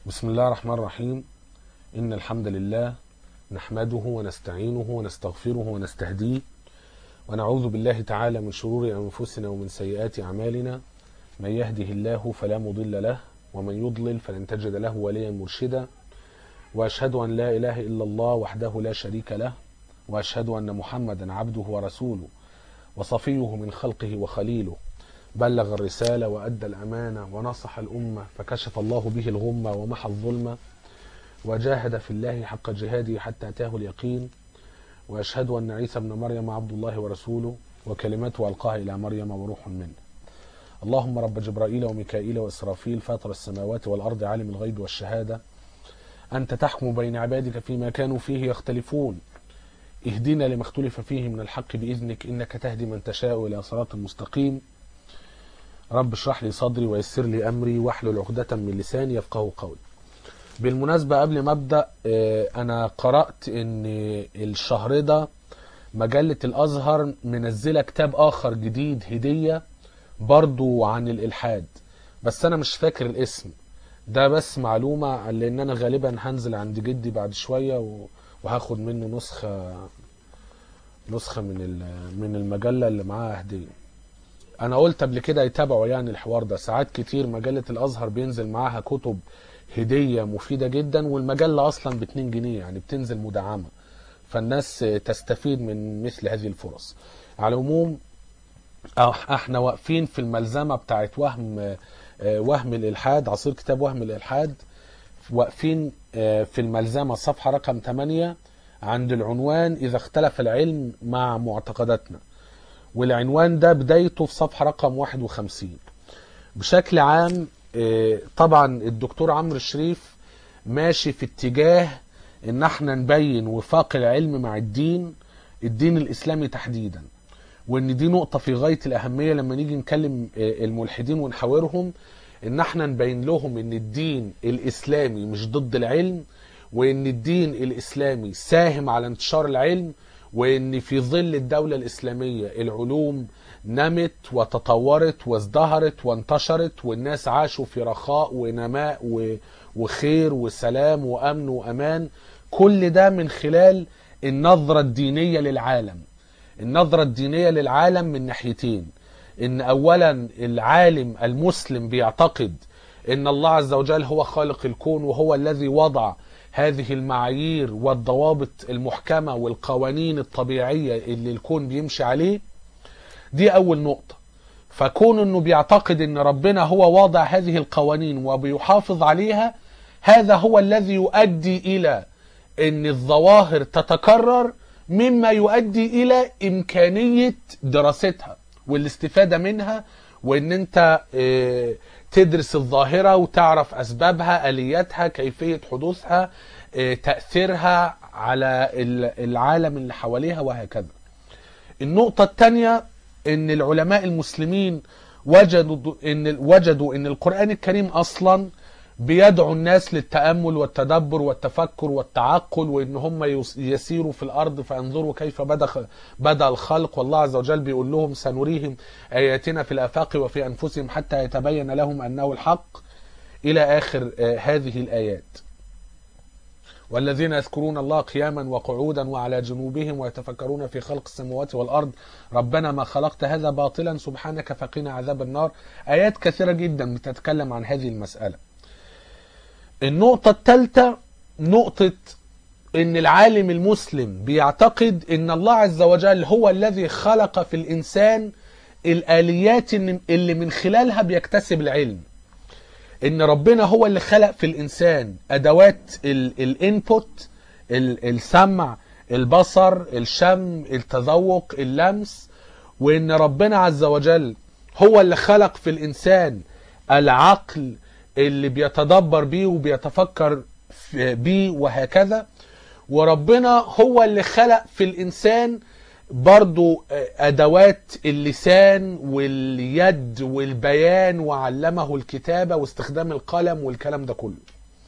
بسم الله الرحمن الرحيم إن الحمد لله نحمده ونستعينه ونستغفره ونستهديه ونعوذ بالله تعالى من شرور أنفسنا ومن سيئات أعمالنا من يهده الله فلا مضل له ومن يضلل فلن تجد له وليا مرشدا وأشهد أن لا إله إلا الله وحده لا شريك له وأشهد أن محمدا عبده ورسوله وصفيه من خلقه وخليله بلغ الرسالة وأدى الأمانة ونصح الأمة فكشف الله به الغمة ومحى الظلمة وجاهد في الله حق جهاده حتى أتاه اليقين وأشهد أن عيسى ابن مريم عبد الله ورسوله وكلمته ألقاها إلى مريم وروح منه اللهم رب جبرائيل وميكائيل وإسرافيل فاطر السماوات والأرض عالم الغيب والشهادة أنت تحكم بين عبادك فيما كانوا فيه يختلفون اهدنا لما اختلف فيه من الحق بإذنك إنك تهدي من تشاء إلى صراط مستقيم رب اشرح لي صدري ويسر لي أمري واحلل عقدة من لساني يفقه قولي بالمناسبة قبل ما أبدأ أنا قرأت إن الشهر ده مجلة الأزهر منزلة كتاب آخر جديد هدية برضو عن الإلحاد بس أنا مش فاكر الاسم ده بس معلومة لأن أنا غالبا هنزل عند جدي بعد شوية وهاخد منه نسخة نسخة من من المجلة اللي معاها هدية أنا قلت قبل كده يتابعوا يعني الحوار ده ساعات كتير مجلة الأزهر بينزل معاها كتب هدية مفيدة جدا والمجلة أصلا ب 2 جنيه يعني بتنزل مدعمة فالناس تستفيد من مثل هذه الفرص على العموم احنا واقفين في الملزمة بتاعت وهم وهم الإلحاد عصير كتاب وهم الإلحاد واقفين في الملزمة صفحة رقم 8 عند العنوان إذا اختلف العلم مع معتقداتنا والعنوان ده بدايته في صفحة رقم 51 بشكل عام طبعا الدكتور عمرو الشريف ماشي في اتجاه ان احنا نبين وفاق العلم مع الدين الدين الاسلامي تحديدا وان دي نقطة في غاية الاهمية لما نيجي نكلم الملحدين ونحاورهم ان احنا نبين لهم ان الدين الاسلامي مش ضد العلم وان الدين الاسلامي ساهم على انتشار العلم وان في ظل الدولة الاسلامية العلوم نمت وتطورت وازدهرت وانتشرت والناس عاشوا في رخاء ونماء وخير وسلام وامن وامان كل ده من خلال النظرة الدينية للعالم النظرة الدينية للعالم من ناحيتين ان اولا العالم المسلم بيعتقد ان الله عز وجل هو خالق الكون وهو الذي وضع هذه المعايير والضوابط المحكمة والقوانين الطبيعية اللي الكون بيمشي عليه دي أول نقطة فكون أنه بيعتقد أن ربنا هو واضع هذه القوانين وبيحافظ عليها هذا هو الذي يؤدي إلى أن الظواهر تتكرر مما يؤدي إلى إمكانية دراستها والاستفادة منها وأن أنت تدرس الظاهرة وتعرف أسبابها آلياتها كيفية حدوثها تأثيرها على العالم اللي حواليها وهكذا النقطة الثانية ان العلماء المسلمين وجدوا ان وجدوا ان القرآن الكريم اصلا بيدعو الناس للتأمل والتدبر والتفكر والتعقل وان هم يسيروا في الارض فانظروا كيف بدا بدا الخلق والله عز وجل بيقول لهم سنريهم اياتنا في الافاق وفي انفسهم حتى يتبين لهم انه الحق الى اخر هذه الايات والذين يذكرون الله قياما وقعودا وعلى جنوبهم ويتفكرون في خلق السماوات والأرض ربنا ما خلقت هذا باطلا سبحانك فقنا عذاب النار آيات كثيرة جدا بتتكلم عن هذه المسألة النقطة الثالثة نقطة ان العالم المسلم بيعتقد ان الله عز وجل هو الذي خلق في الانسان الاليات اللي من خلالها بيكتسب العلم ان ربنا هو اللي خلق في الانسان ادوات الانبوت السمع البصر الشم التذوق اللمس وان ربنا عز وجل هو اللي خلق في الانسان العقل اللي بيتدبر بيه وبيتفكر بيه وهكذا وربنا هو اللي خلق في الانسان برضو ادوات اللسان واليد والبيان وعلمه الكتابة واستخدام القلم والكلام ده كله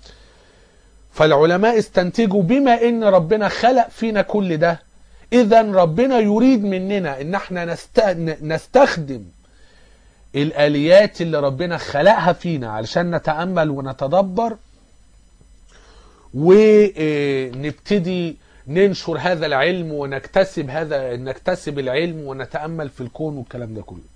فالعلماء استنتجوا بما ان ربنا خلق فينا كل ده اذا ربنا يريد مننا ان احنا نستخدم الاليات اللي ربنا خلقها فينا علشان نتامل ونتدبر ونبتدي ننشر هذا العلم ونكتسب هذا نكتسب العلم ونتامل في الكون والكلام ده كله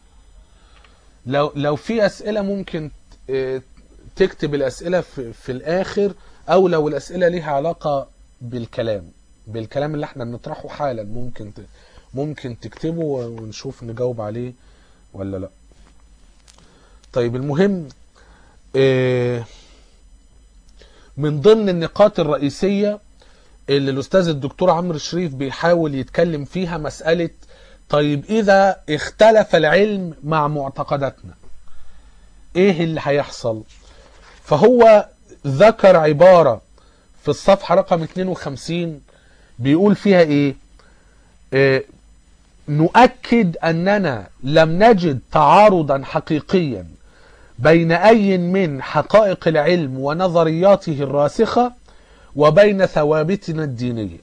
لو لو في اسئله ممكن آه، تكتب الاسئله في, في الاخر او لو الاسئله ليها علاقه بالكلام بالكلام اللي احنا بنطرحه حالا ممكن ت... ممكن تكتبه ونشوف نجاوب عليه ولا لا طيب المهم آه، من ضمن النقاط الرئيسيه اللي الاستاذ الدكتور عمرو شريف بيحاول يتكلم فيها مساله طيب اذا اختلف العلم مع معتقداتنا ايه اللي هيحصل فهو ذكر عبارة في الصفحة رقم 52 بيقول فيها ايه آه نؤكد اننا لم نجد تعارضا حقيقيا بين اي من حقائق العلم ونظرياته الراسخة وبين ثوابتنا الدينيه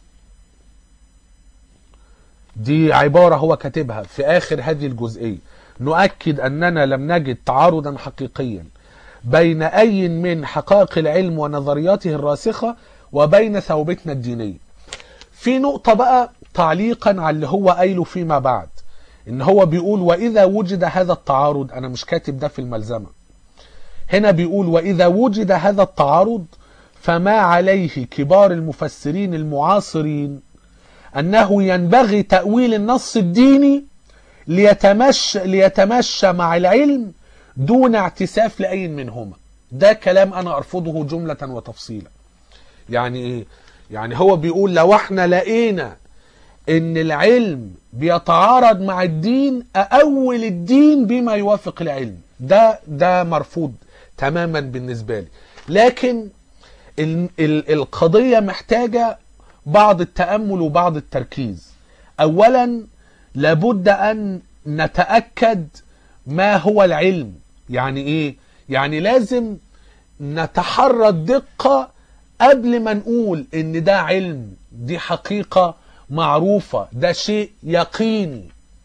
دي عبارة هو كاتبها في آخر هذه الجزئية نؤكد أننا لم نجد تعارضا حقيقيا بين أي من حقائق العلم ونظرياته الراسخة وبين ثوابتنا الدينية في نقطة بقى تعليقا على اللي هو قايله فيما بعد ان هو بيقول واذا وجد هذا التعارض انا مش كاتب ده في الملزمة هنا بيقول واذا وجد هذا التعارض فما عليه كبار المفسرين المعاصرين أنه ينبغي تأويل النص الديني ليتمشى, ليتمشى مع العلم دون اعتساف لأي منهما ده كلام أنا أرفضه جملة وتفصيلا يعني إيه؟ يعني هو بيقول لو احنا لقينا ان العلم بيتعارض مع الدين أأول الدين بما يوافق العلم ده ده مرفوض تماما بالنسبة لي لكن ال ال القضية محتاجة بعض التأمل وبعض التركيز أولا لابد أن نتأكد ما هو العلم يعني إيه؟ يعني لازم نتحرى الدقة قبل ما نقول إن ده علم دي حقيقة معروفة ده شيء يقيني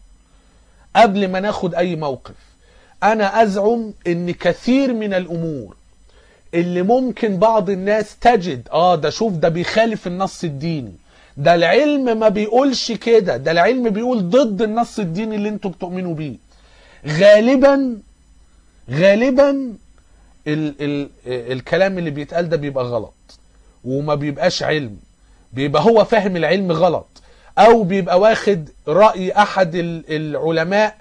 قبل ما ناخد أي موقف أنا أزعم إن كثير من الأمور اللي ممكن بعض الناس تجد اه ده شوف ده بيخالف النص الديني ده العلم ما بيقولش كده ده العلم بيقول ضد النص الديني اللي انتوا بتؤمنوا بيه غالبا غالبا ال ال الكلام اللي بيتقال ده بيبقى غلط وما بيبقاش علم بيبقى هو فاهم العلم غلط او بيبقى واخد رأي احد العلماء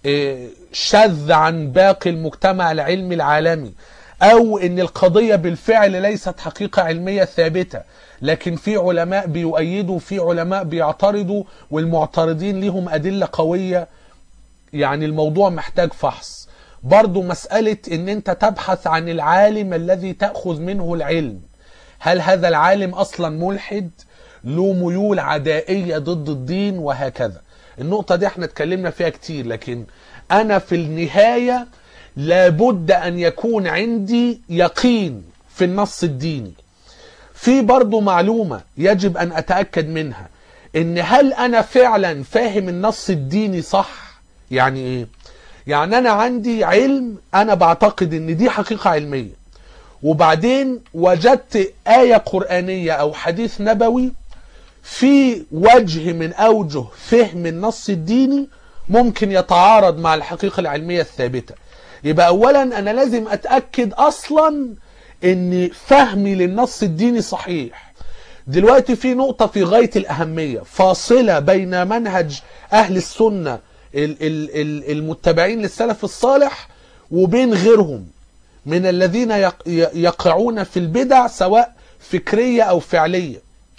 شذ عن باقي المجتمع العلمي العالمي او ان القضية بالفعل ليست حقيقة علمية ثابتة لكن في علماء بيؤيدوا في علماء بيعترضوا والمعترضين ليهم ادلة قوية يعني الموضوع محتاج فحص برضو مسألة ان انت تبحث عن العالم الذي تأخذ منه العلم هل هذا العالم اصلا ملحد له ميول عدائية ضد الدين وهكذا النقطة دي احنا اتكلمنا فيها كتير لكن انا في النهاية لابد ان يكون عندي يقين في النص الديني في برضو معلومة يجب ان اتأكد منها ان هل انا فعلا فاهم النص الديني صح يعني ايه يعني انا عندي علم انا بعتقد ان دي حقيقة علمية وبعدين وجدت آية قرآنية او حديث نبوي في وجه من اوجه فهم النص الديني ممكن يتعارض مع الحقيقة العلمية الثابتة يبقى اولا انا لازم اتاكد اصلا ان فهمي للنص الديني صحيح دلوقتي في نقطة في غاية الأهمية فاصلة بين منهج أهل السنة المتبعين للسلف الصالح وبين غيرهم من الذين يقعون في البدع سواء فكرية أو فعلية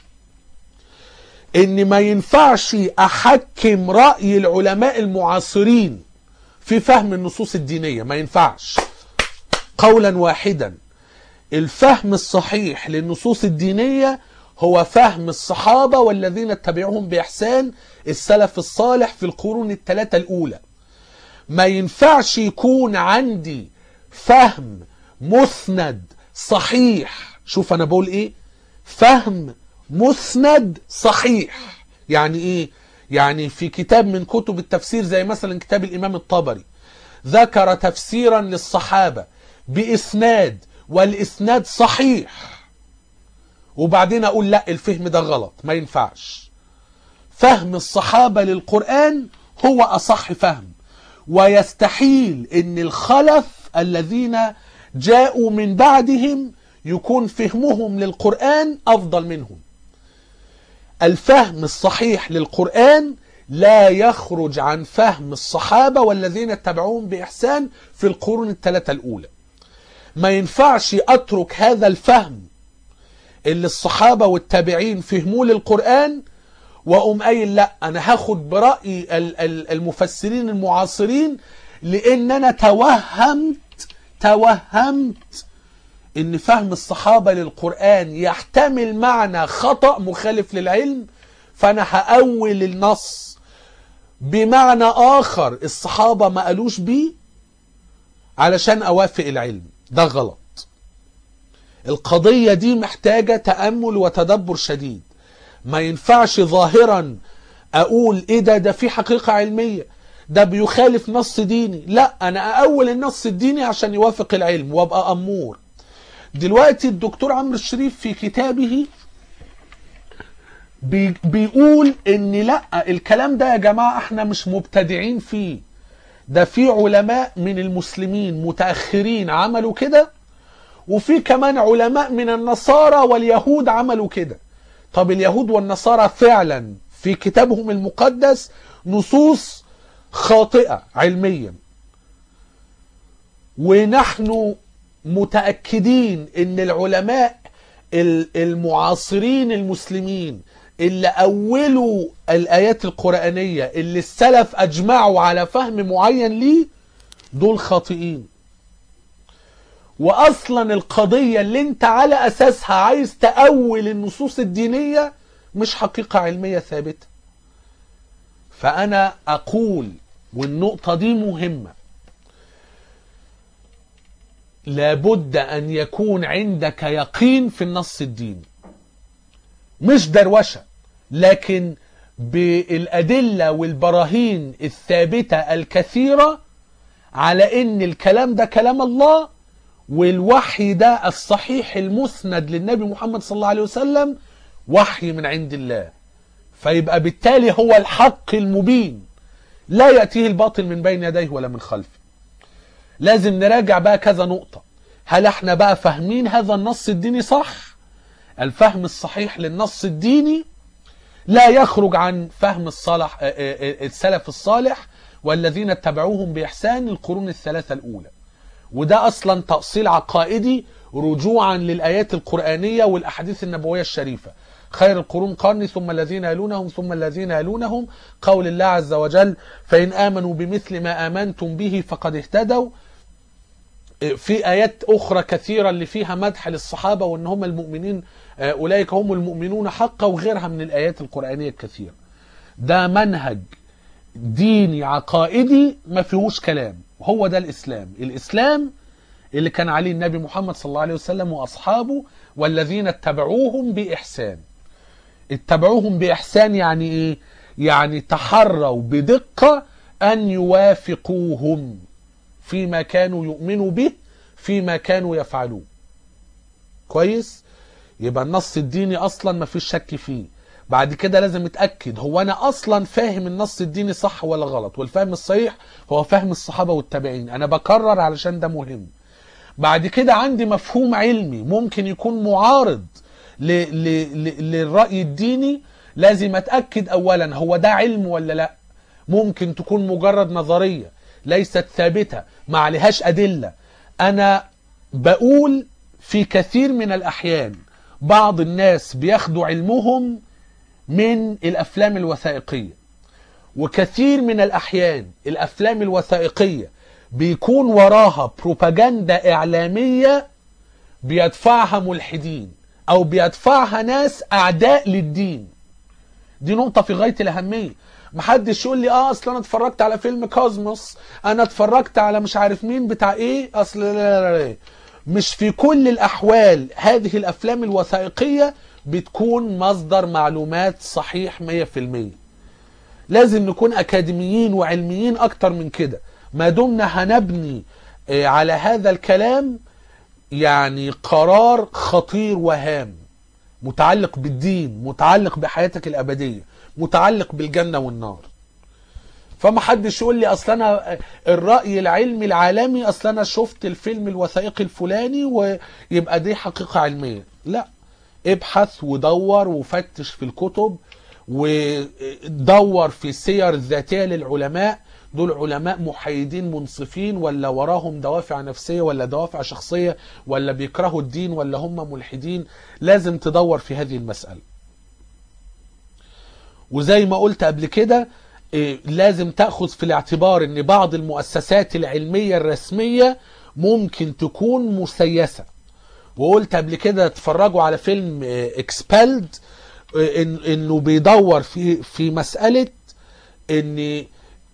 إن ما ينفعش أحكم رأي العلماء المعاصرين في فهم النصوص الدينية ما ينفعش قولا واحدا الفهم الصحيح للنصوص الدينية هو فهم الصحابة والذين اتبعوهم بإحسان السلف الصالح في القرون الثلاثة الأولى ما ينفعش يكون عندي فهم مسند صحيح شوف أنا بقول إيه فهم مسند صحيح يعني إيه يعني في كتاب من كتب التفسير زي مثلا كتاب الإمام الطبري ذكر تفسيرا للصحابة بإسناد والإسناد صحيح وبعدين اقول لا الفهم ده غلط ما ينفعش فهم الصحابة للقرآن هو أصح فهم ويستحيل ان الخلف الذين جاءوا من بعدهم يكون فهمهم للقرآن أفضل منهم الفهم الصحيح للقرآن لا يخرج عن فهم الصحابة والذين اتبعوهم بإحسان في القرون الثلاثة الأولى ما ينفعش أترك هذا الفهم اللي الصحابة والتابعين فهموه للقرآن وأقوم قايل لا أنا هاخد برأي المفسرين المعاصرين لأن أنا توهمت توهمت ان فهم الصحابة للقرآن يحتمل معنى خطأ مخالف للعلم فانا هأول النص بمعنى اخر الصحابة ما قالوش بيه علشان اوافق العلم ده غلط القضية دي محتاجة تأمل وتدبر شديد ما ينفعش ظاهرا اقول ايه ده ده في حقيقة علمية ده بيخالف نص ديني لا انا اول النص الديني عشان يوافق العلم وابقى امور دلوقتي الدكتور عمرو الشريف في كتابه بي بيقول ان لا الكلام ده يا جماعة احنا مش مبتدعين فيه ده في علماء من المسلمين متأخرين عملوا كده وفي كمان علماء من النصارى واليهود عملوا كده طب اليهود والنصارى فعلا في كتابهم المقدس نصوص خاطئة علميا ونحن متأكدين ان العلماء المعاصرين المسلمين اللي أولوا الآيات القرآنية اللي السلف أجمعوا على فهم معين ليه دول خاطئين وأصلا القضية اللي انت على أساسها عايز تأول النصوص الدينية مش حقيقة علمية ثابتة فأنا أقول والنقطة دي مهمة لابد أن يكون عندك يقين في النص الديني مش دروشة لكن بالأدلة والبراهين الثابتة الكثيرة على أن الكلام ده كلام الله والوحي ده الصحيح المسند للنبي محمد صلى الله عليه وسلم وحي من عند الله فيبقى بالتالي هو الحق المبين لا يأتيه الباطل من بين يديه ولا من خلفه لازم نراجع بقى كذا نقطة هل احنا بقى فاهمين هذا النص الديني صح الفهم الصحيح للنص الديني لا يخرج عن فهم الصالح السلف الصالح والذين اتبعوهم بإحسان القرون الثلاثة الأولى وده أصلا تأصيل عقائدي رجوعا للآيات القرآنية والأحاديث النبوية الشريفة خير القرون قرني ثم الذين يلونهم ثم الذين يلونهم قول الله عز وجل فإن آمنوا بمثل ما آمنتم به فقد اهتدوا في آيات أخرى كثيرة اللي فيها مدح للصحابة وأن هم المؤمنين أولئك هم المؤمنون حقا وغيرها من الآيات القرآنية الكثيرة ده منهج ديني عقائدي ما فيهوش كلام هو ده الإسلام الإسلام اللي كان عليه النبي محمد صلى الله عليه وسلم وأصحابه والذين اتبعوهم بإحسان اتبعوهم بإحسان يعني إيه؟ يعني تحروا بدقة أن يوافقوهم فيما كانوا يؤمنوا به فيما كانوا يفعلوه كويس يبقى النص الديني أصلا ما فيش شك فيه بعد كده لازم اتأكد هو أنا أصلا فاهم النص الديني صح ولا غلط والفهم الصحيح هو فهم الصحابة والتابعين أنا بكرر علشان ده مهم بعد كده عندي مفهوم علمي ممكن يكون معارض ل ل ل للرأي الديني لازم اتأكد اولا هو ده علم ولا لا ممكن تكون مجرد نظرية ليست ثابتة ما عليهاش ادلة انا بقول في كثير من الاحيان بعض الناس بياخدوا علمهم من الافلام الوثائقية وكثير من الاحيان الافلام الوثائقية بيكون وراها بروباجندا اعلامية بيدفعها ملحدين او بيدفعها ناس اعداء للدين دي نقطة في غاية الاهمية محدش يقول لي اه اصل انا اتفرجت على فيلم كوزموس انا اتفرجت على مش عارف مين بتاع ايه اصل لا لا لا مش في كل الاحوال هذه الافلام الوثائقية بتكون مصدر معلومات صحيح 100% لازم نكون اكاديميين وعلميين اكتر من كده ما دمنا هنبني على هذا الكلام يعني قرار خطير وهام متعلق بالدين متعلق بحياتك الابديه متعلق بالجنه والنار فما حدش يقول لي اصل انا الراي العلمي العالمي اصل انا شفت الفيلم الوثائقي الفلاني ويبقى دي حقيقه علميه لا ابحث ودور وفتش في الكتب ودور في السير الذاتيه للعلماء دول علماء محايدين منصفين ولا وراهم دوافع نفسيه ولا دوافع شخصيه ولا بيكرهوا الدين ولا هم ملحدين لازم تدور في هذه المساله وزي ما قلت قبل كده إيه، لازم تاخذ في الاعتبار ان بعض المؤسسات العلميه الرسميه ممكن تكون مسيسه وقلت قبل كده اتفرجوا على فيلم اكسبلد إن انه بيدور في في مساله ان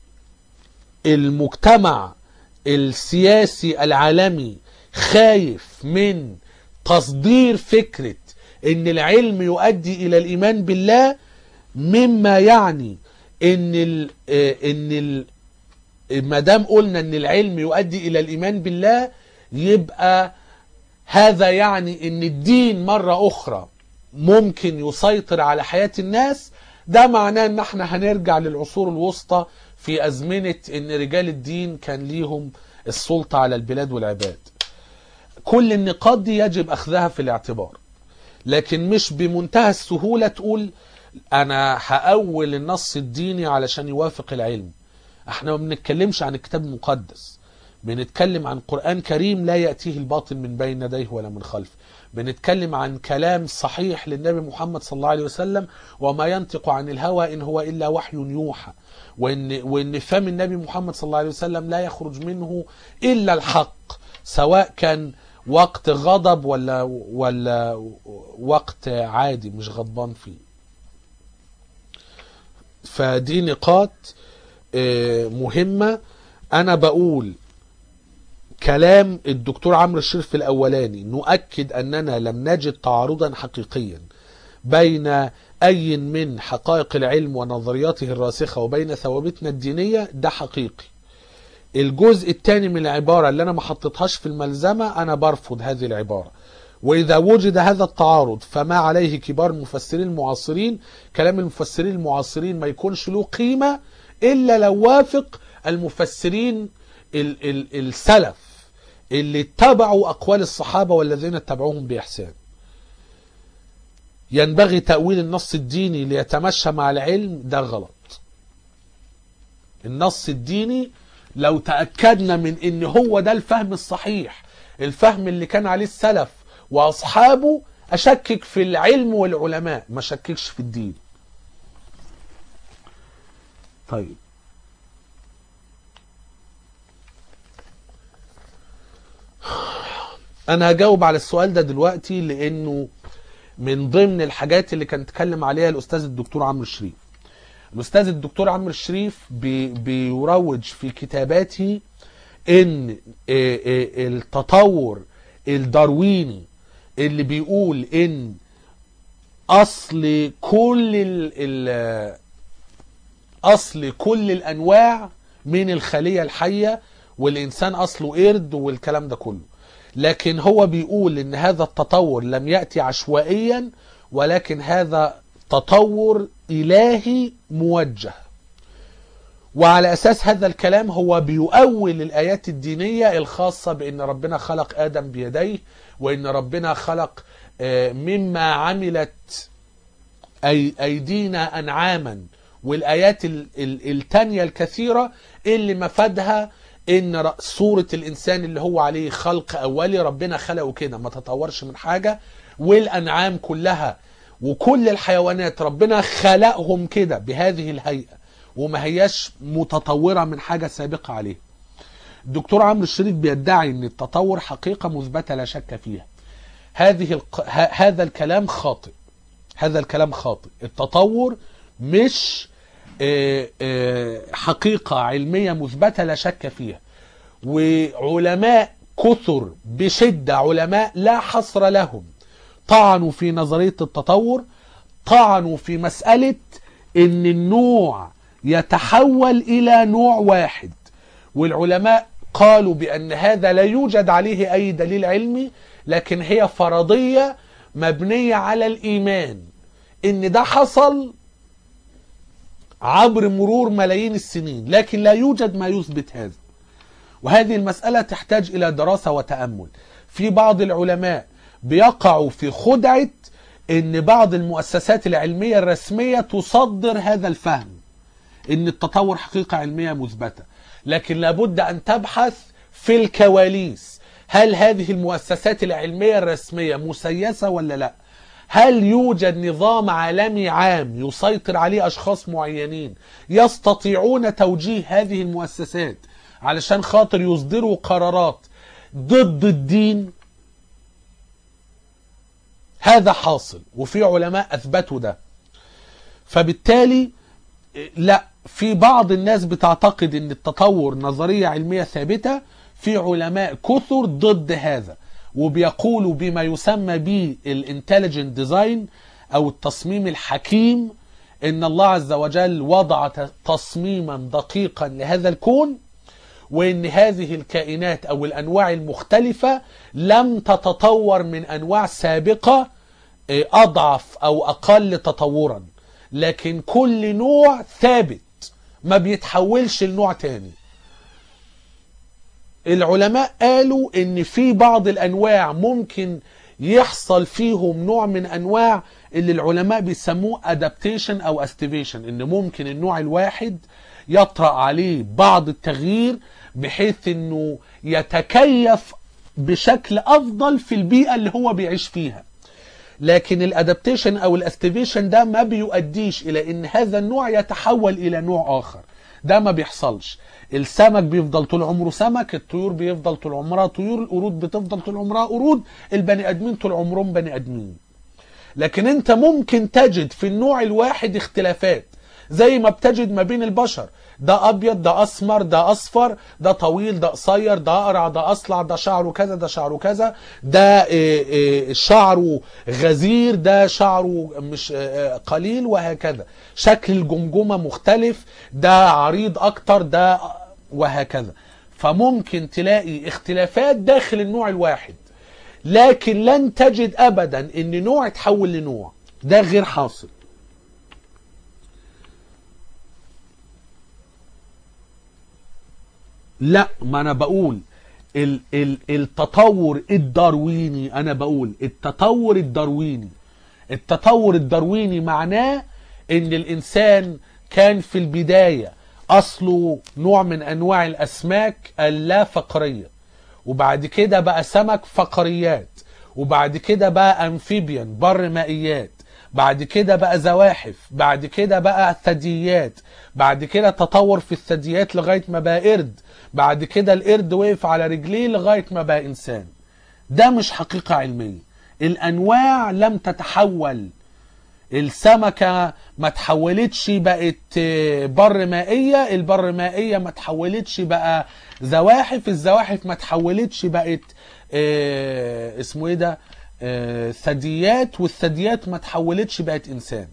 المجتمع السياسي العالمي خايف من تصدير فكره ان العلم يؤدي الى الايمان بالله مما يعني ان ال ان ال ما دام قلنا ان العلم يؤدي الى الايمان بالله يبقى هذا يعني ان الدين مرة اخرى ممكن يسيطر على حياة الناس ده معناه ان احنا هنرجع للعصور الوسطى في ازمنة ان رجال الدين كان ليهم السلطة على البلاد والعباد كل النقاط دي يجب اخذها في الاعتبار لكن مش بمنتهى السهولة تقول انا هأول النص الديني علشان يوافق العلم احنا ما بنتكلمش عن الكتاب المقدس بنتكلم عن قرآن كريم لا يأتيه الباطل من بين يديه ولا من خلفه بنتكلم عن كلام صحيح للنبي محمد صلى الله عليه وسلم وما ينطق عن الهوى إن هو إلا وحي يوحى وإن, وإن فم النبي محمد صلى الله عليه وسلم لا يخرج منه إلا الحق سواء كان وقت غضب ولا ولا وقت عادي مش غضبان فيه فدي نقاط آه، مهمة أنا بقول كلام الدكتور عمرو الشريف الأولاني نؤكد أننا لم نجد تعارضا حقيقيا بين أي من حقائق العلم ونظرياته الراسخة وبين ثوابتنا الدينية ده حقيقي الجزء الثاني من العبارة اللي أنا ما حطيتهاش في الملزمة أنا برفض هذه العبارة وإذا وجد هذا التعارض فما عليه كبار المفسرين المعاصرين كلام المفسرين المعاصرين ما يكونش له قيمة إلا لو وافق المفسرين ال ال السلف اللي اتبعوا أقوال الصحابة والذين اتبعوهم بإحسان ينبغي تأويل النص الديني ليتمشى مع العلم ده غلط النص الديني لو تأكدنا من ان هو ده الفهم الصحيح الفهم اللي كان عليه السلف واصحابه اشكك في العلم والعلماء ما شككش في الدين طيب انا هجاوب على السؤال ده دلوقتي لانه من ضمن الحاجات اللي كان اتكلم عليها الاستاذ الدكتور عمرو الشريف الاستاذ الدكتور عمرو الشريف بي بيروج في كتاباته ان آه، آه، التطور الدارويني اللي بيقول ان اصل كل ال ال اصل كل الانواع من الخليه الحيه والانسان اصله قرد والكلام ده كله لكن هو بيقول ان هذا التطور لم ياتي عشوائيا ولكن هذا تطور الهي موجه وعلى اساس هذا الكلام هو بيؤول الايات الدينيه الخاصه بان ربنا خلق ادم بيديه وان ربنا خلق آه، مما عملت أي ايدينا انعاما والايات ال- ال- التانية الكثيره اللي مفادها ان ر- صوره الانسان اللي هو عليه خلق اولي ربنا خلقه كده ما تطورش من حاجه والانعام كلها وكل الحيوانات ربنا خلقهم كده بهذه الهيئه وما هياش متطوره من حاجه سابقه عليه الدكتور عمرو الشريف بيدعي ان التطور حقيقه مثبته لا شك فيها هذه الق... ه... هذا الكلام خاطئ هذا الكلام خاطئ التطور مش آه، آه، حقيقه علميه مثبته لا شك فيها وعلماء كثر بشده علماء لا حصر لهم طعنوا في نظريه التطور طعنوا في مساله ان النوع يتحول الى نوع واحد والعلماء قالوا بان هذا لا يوجد عليه اي دليل علمي لكن هي فرضيه مبنية على الإيمان إن ده حصل عبر مرور ملايين السنين لكن لا يوجد ما يثبت هذا وهذه المسألة تحتاج إلى دراسة وتأمل في بعض العلماء بيقعوا في خدعة إن بعض المؤسسات العلمية الرسمية تصدر هذا الفهم إن التطور حقيقة علمية مثبتة لكن لابد أن تبحث في الكواليس هل هذه المؤسسات العلمية الرسمية مسيسة ولا لا هل يوجد نظام عالمي عام يسيطر عليه أشخاص معينين يستطيعون توجيه هذه المؤسسات علشان خاطر يصدروا قرارات ضد الدين هذا حاصل وفي علماء أثبتوا ده فبالتالي لا في بعض الناس بتعتقد ان التطور نظرية علمية ثابتة في علماء كثر ضد هذا وبيقولوا بما يسمى بالانتليجنت ديزاين او التصميم الحكيم ان الله عز وجل وضع تصميما دقيقا لهذا الكون وان هذه الكائنات او الانواع المختلفة لم تتطور من انواع سابقة اضعف او اقل تطورا لكن كل نوع ثابت ما بيتحولش لنوع تاني العلماء قالوا ان في بعض الانواع ممكن يحصل فيهم نوع من انواع اللي العلماء بيسموه adaptation او activation ان ممكن النوع الواحد يطرأ عليه بعض التغيير بحيث انه يتكيف بشكل افضل في البيئة اللي هو بيعيش فيها لكن الادابتيشن او الاستيفيشن ده ما بيؤديش الى ان هذا النوع يتحول الى نوع اخر ده ما بيحصلش السمك بيفضل طول عمره سمك الطيور بيفضل طول عمرها طيور القرود بتفضل طول عمرها قرود البني ادمين طول عمرهم بني ادمين لكن انت ممكن تجد في النوع الواحد اختلافات زي ما بتجد ما بين البشر ده ابيض ده اسمر ده اصفر ده طويل ده قصير ده اقرع ده اصلع ده شعره كذا ده شعره كذا ده إيه إيه شعره غزير ده شعره مش إيه قليل وهكذا شكل الجمجمه مختلف ده عريض اكتر ده وهكذا فممكن تلاقي اختلافات داخل النوع الواحد لكن لن تجد ابدا ان نوع يتحول لنوع ده غير حاصل لا ما انا بقول ال ال التطور الدارويني انا بقول التطور الدارويني التطور الدارويني معناه ان الانسان كان في البداية اصله نوع من انواع الاسماك اللا فقرية وبعد كده بقى سمك فقريات وبعد كده بقى امفيبيان بر مائيات بعد كده بقى زواحف بعد كده بقى ثدييات بعد كده تطور في الثدييات لغاية ما بقى قرد بعد كده القرد وقف على رجليه لغاية ما بقى إنسان ده مش حقيقة علمية الأنواع لم تتحول السمكة ما تحولتش بقت بر مائية البر مائية ما تحولتش بقى زواحف الزواحف ما تحولتش بقت اه اسمه ايه ده اه ثدييات والثدييات ما تحولتش بقت انسان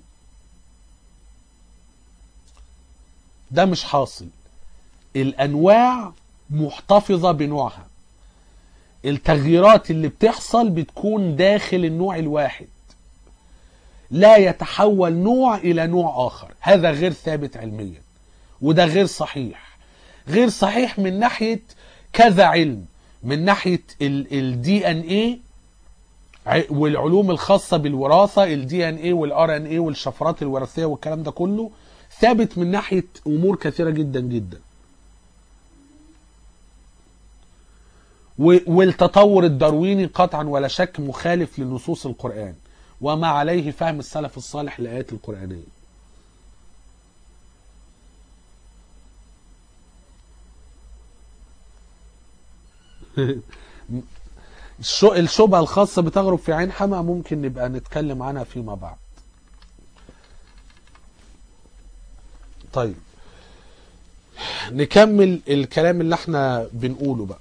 ده مش حاصل الانواع محتفظة بنوعها التغييرات اللي بتحصل بتكون داخل النوع الواحد لا يتحول نوع الى نوع اخر هذا غير ثابت علميا وده غير صحيح غير صحيح من ناحية كذا علم من ناحية الدي ان ايه والعلوم الخاصة بالوراثة الدي ان ايه والار ان ايه والشفرات الوراثية والكلام ده كله ثابت من ناحية امور كثيرة جدا جدا والتطور الدارويني قطعا ولا شك مخالف لنصوص القرآن وما عليه فهم السلف الصالح للآيات القرآنية الشبهة الخاصة بتغرب في عين حما ممكن نبقى نتكلم عنها فيما بعد طيب نكمل الكلام اللي احنا بنقوله بقى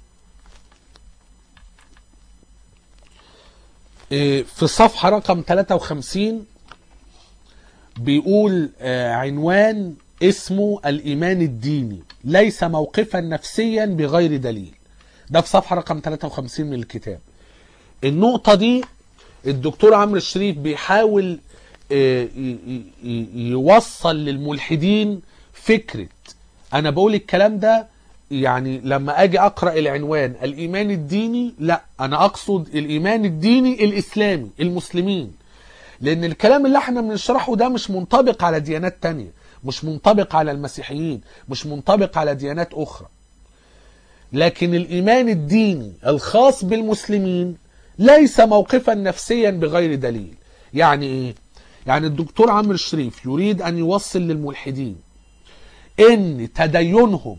في الصفحة رقم 53 بيقول عنوان اسمه الإيمان الديني ليس موقفا نفسيا بغير دليل ده في صفحة رقم 53 من الكتاب النقطة دي الدكتور عمرو الشريف بيحاول آه، ي- ي- ي- يوصل للملحدين فكرة انا بقول الكلام ده يعني لما اجي اقرا العنوان الايمان الديني لا انا اقصد الايمان الديني الاسلامي المسلمين لان الكلام اللي احنا بنشرحه ده مش منطبق على ديانات تانية مش منطبق على المسيحيين مش منطبق على ديانات اخرى لكن الايمان الديني الخاص بالمسلمين ليس موقفا نفسيا بغير دليل يعني ايه يعني الدكتور عمرو الشريف يريد ان يوصل للملحدين ان تدينهم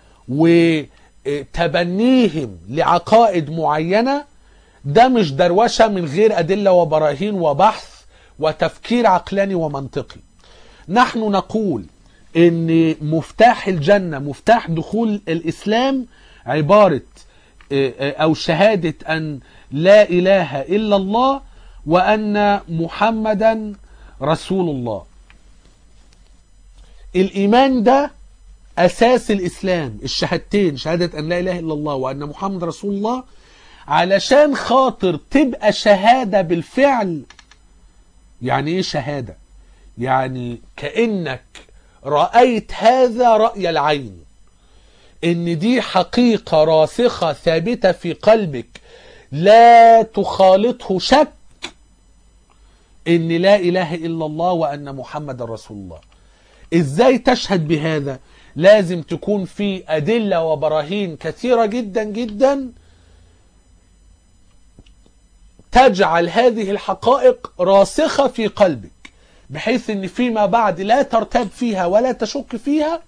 وتبنيهم لعقائد معينه ده مش دروشه من غير ادله وبراهين وبحث وتفكير عقلاني ومنطقي نحن نقول ان مفتاح الجنه مفتاح دخول الاسلام عباره او شهاده ان لا اله الا الله وان محمدا رسول الله الايمان ده اساس الاسلام الشهادتين شهاده ان لا اله الا الله وان محمد رسول الله علشان خاطر تبقى شهاده بالفعل يعني ايه شهاده يعني كانك رايت هذا راي العين ان دي حقيقه راسخه ثابته في قلبك لا تخالطه شك ان لا اله الا الله وان محمد رسول الله ازاي تشهد بهذا لازم تكون في ادله وبراهين كثيره جدا جدا تجعل هذه الحقائق راسخه في قلبك بحيث ان فيما بعد لا ترتاب فيها ولا تشك فيها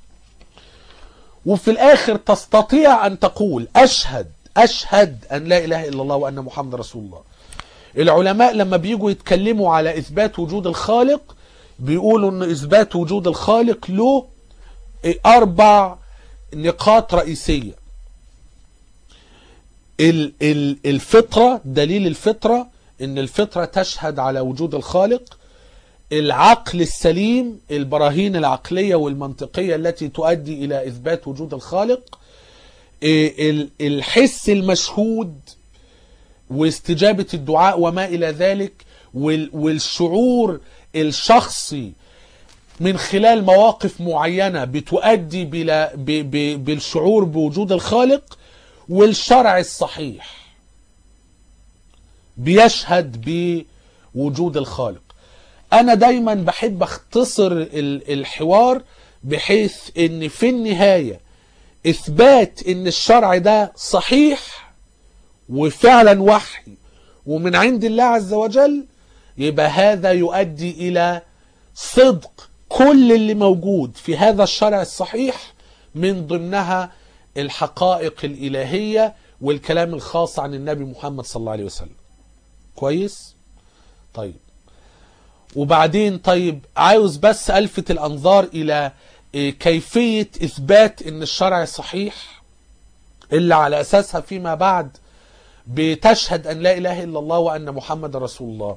وفي الاخر تستطيع ان تقول اشهد اشهد ان لا اله الا الله وان محمد رسول الله العلماء لما بيجوا يتكلموا على اثبات وجود الخالق بيقولوا ان اثبات وجود الخالق له اربع نقاط رئيسيه الفطره دليل الفطره ان الفطره تشهد على وجود الخالق العقل السليم البراهين العقليه والمنطقيه التي تؤدي الى اثبات وجود الخالق الحس المشهود واستجابه الدعاء وما الى ذلك والشعور الشخصي من خلال مواقف معينه بتؤدي بلا ب ب بالشعور بوجود الخالق والشرع الصحيح بيشهد بوجود الخالق انا دايما بحب اختصر الحوار بحيث ان في النهايه اثبات ان الشرع ده صحيح وفعلا وحي ومن عند الله عز وجل يبقى هذا يؤدي الى صدق كل اللي موجود في هذا الشرع الصحيح من ضمنها الحقائق الالهيه والكلام الخاص عن النبي محمد صلى الله عليه وسلم كويس طيب وبعدين طيب عاوز بس الفت الانظار الى كيفيه اثبات ان الشرع صحيح اللي على اساسها فيما بعد بتشهد ان لا اله الا الله وان محمد رسول الله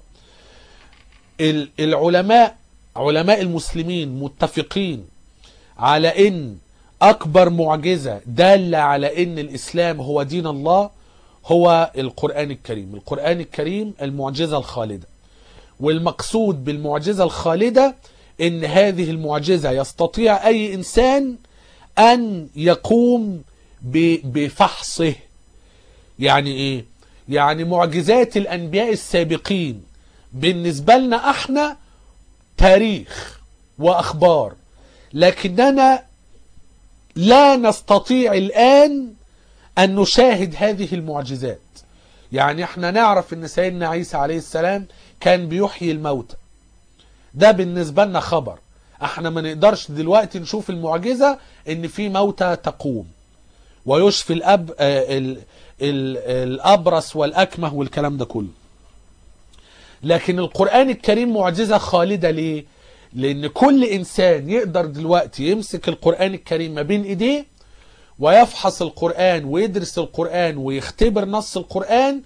العلماء علماء المسلمين متفقين على ان اكبر معجزه داله على ان الاسلام هو دين الله هو القران الكريم القران الكريم المعجزه الخالده والمقصود بالمعجزه الخالده ان هذه المعجزه يستطيع اي انسان ان يقوم بفحصه يعني ايه يعني معجزات الانبياء السابقين بالنسبه لنا احنا تاريخ واخبار لكننا لا نستطيع الان ان نشاهد هذه المعجزات يعني احنا نعرف ان سيدنا عيسى عليه السلام كان بيحيي الموتى ده بالنسبه لنا خبر احنا ما نقدرش دلوقتي نشوف المعجزه ان في موتى تقوم ويشفي الأب ال ال الابرص والاكمه والكلام ده كله لكن القران الكريم معجزه خالده ليه لان كل انسان يقدر دلوقتي يمسك القران الكريم ما بين ايديه ويفحص القران ويدرس القران ويختبر نص القران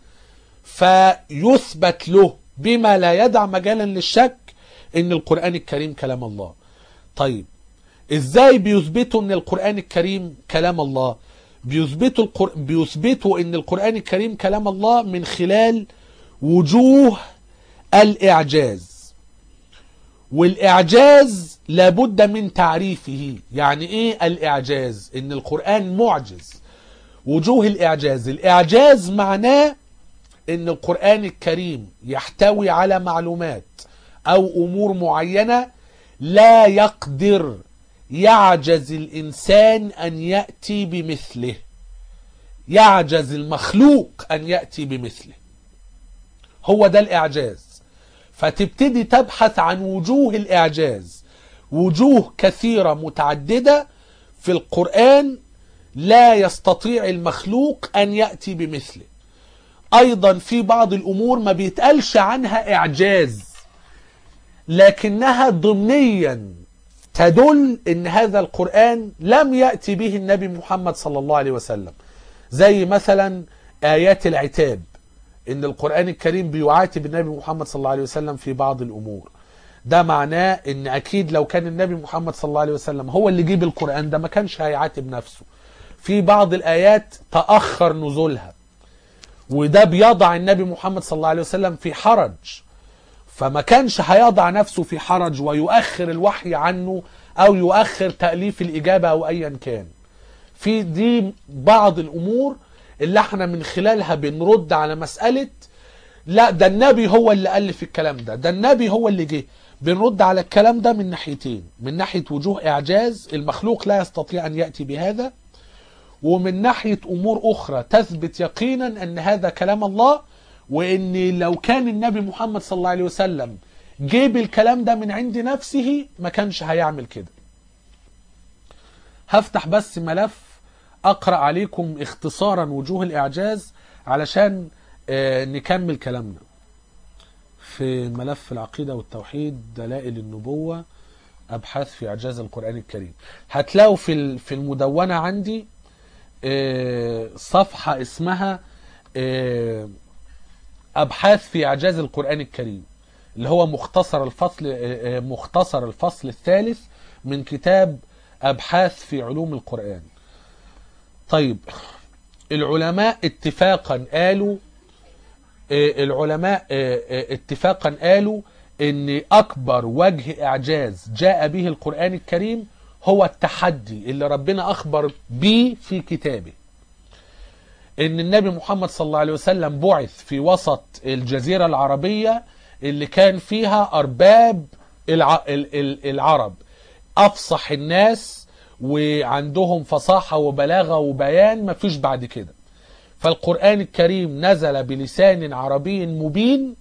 فيثبت له بما لا يدع مجالا للشك ان القران الكريم كلام الله طيب ازاي بيثبتوا ان القران الكريم كلام الله بيثبتوا القر... بيثبتوا ان القران الكريم كلام الله من خلال وجوه الإعجاز والإعجاز لابد من تعريفه يعني إيه الإعجاز إن القرآن معجز وجوه الإعجاز الإعجاز معناه إن القرآن الكريم يحتوي على معلومات أو أمور معينة لا يقدر يعجز الإنسان أن يأتي بمثله يعجز المخلوق أن يأتي بمثله هو ده الإعجاز فتبتدي تبحث عن وجوه الإعجاز وجوه كثيرة متعددة في القرآن لا يستطيع المخلوق أن يأتي بمثله أيضا في بعض الأمور ما بيتقالش عنها إعجاز لكنها ضمنيا تدل ان هذا القرآن لم يأتي به النبي محمد صلى الله عليه وسلم زي مثلا آيات العتاب ان القرآن الكريم بيعاتب النبي محمد صلى الله عليه وسلم في بعض الأمور ده معناه ان اكيد لو كان النبي محمد صلى الله عليه وسلم هو اللي جيب القرآن ده ما كانش هيعاتب نفسه في بعض الآيات تأخر نزولها وده بيضع النبي محمد صلى الله عليه وسلم في حرج فما كانش هيضع نفسه في حرج ويؤخر الوحي عنه او يؤخر تأليف الإجابة او ايا كان في دي بعض الامور اللي احنا من خلالها بنرد على مسألة لا ده النبي هو اللي ألف الكلام ده ده النبي هو اللي جه بنرد على الكلام ده من ناحيتين من ناحية وجوه إعجاز المخلوق لا يستطيع أن يأتي بهذا ومن ناحية أمور أخرى تثبت يقينا أن هذا كلام الله وان لو كان النبي محمد صلى الله عليه وسلم جيب الكلام ده من عند نفسه ما كانش هيعمل كده هفتح بس ملف اقرا عليكم اختصارا وجوه الاعجاز علشان آه نكمل كلامنا في ملف العقيده والتوحيد دلائل النبوه ابحاث في اعجاز القران الكريم هتلاقوا في في المدونه عندي آه صفحه اسمها آه ابحاث في اعجاز القران الكريم اللي هو مختصر الفصل مختصر الفصل الثالث من كتاب ابحاث في علوم القران طيب العلماء اتفاقا قالوا العلماء اتفاقا قالوا ان اكبر وجه اعجاز جاء به القران الكريم هو التحدي اللي ربنا اخبر به في كتابه ان النبي محمد صلى الله عليه وسلم بعث في وسط الجزيرة العربية اللي كان فيها ارباب الع... العرب افصح الناس وعندهم فصاحة وبلاغة وبيان مفيش بعد كده فالقرآن الكريم نزل بلسان عربي مبين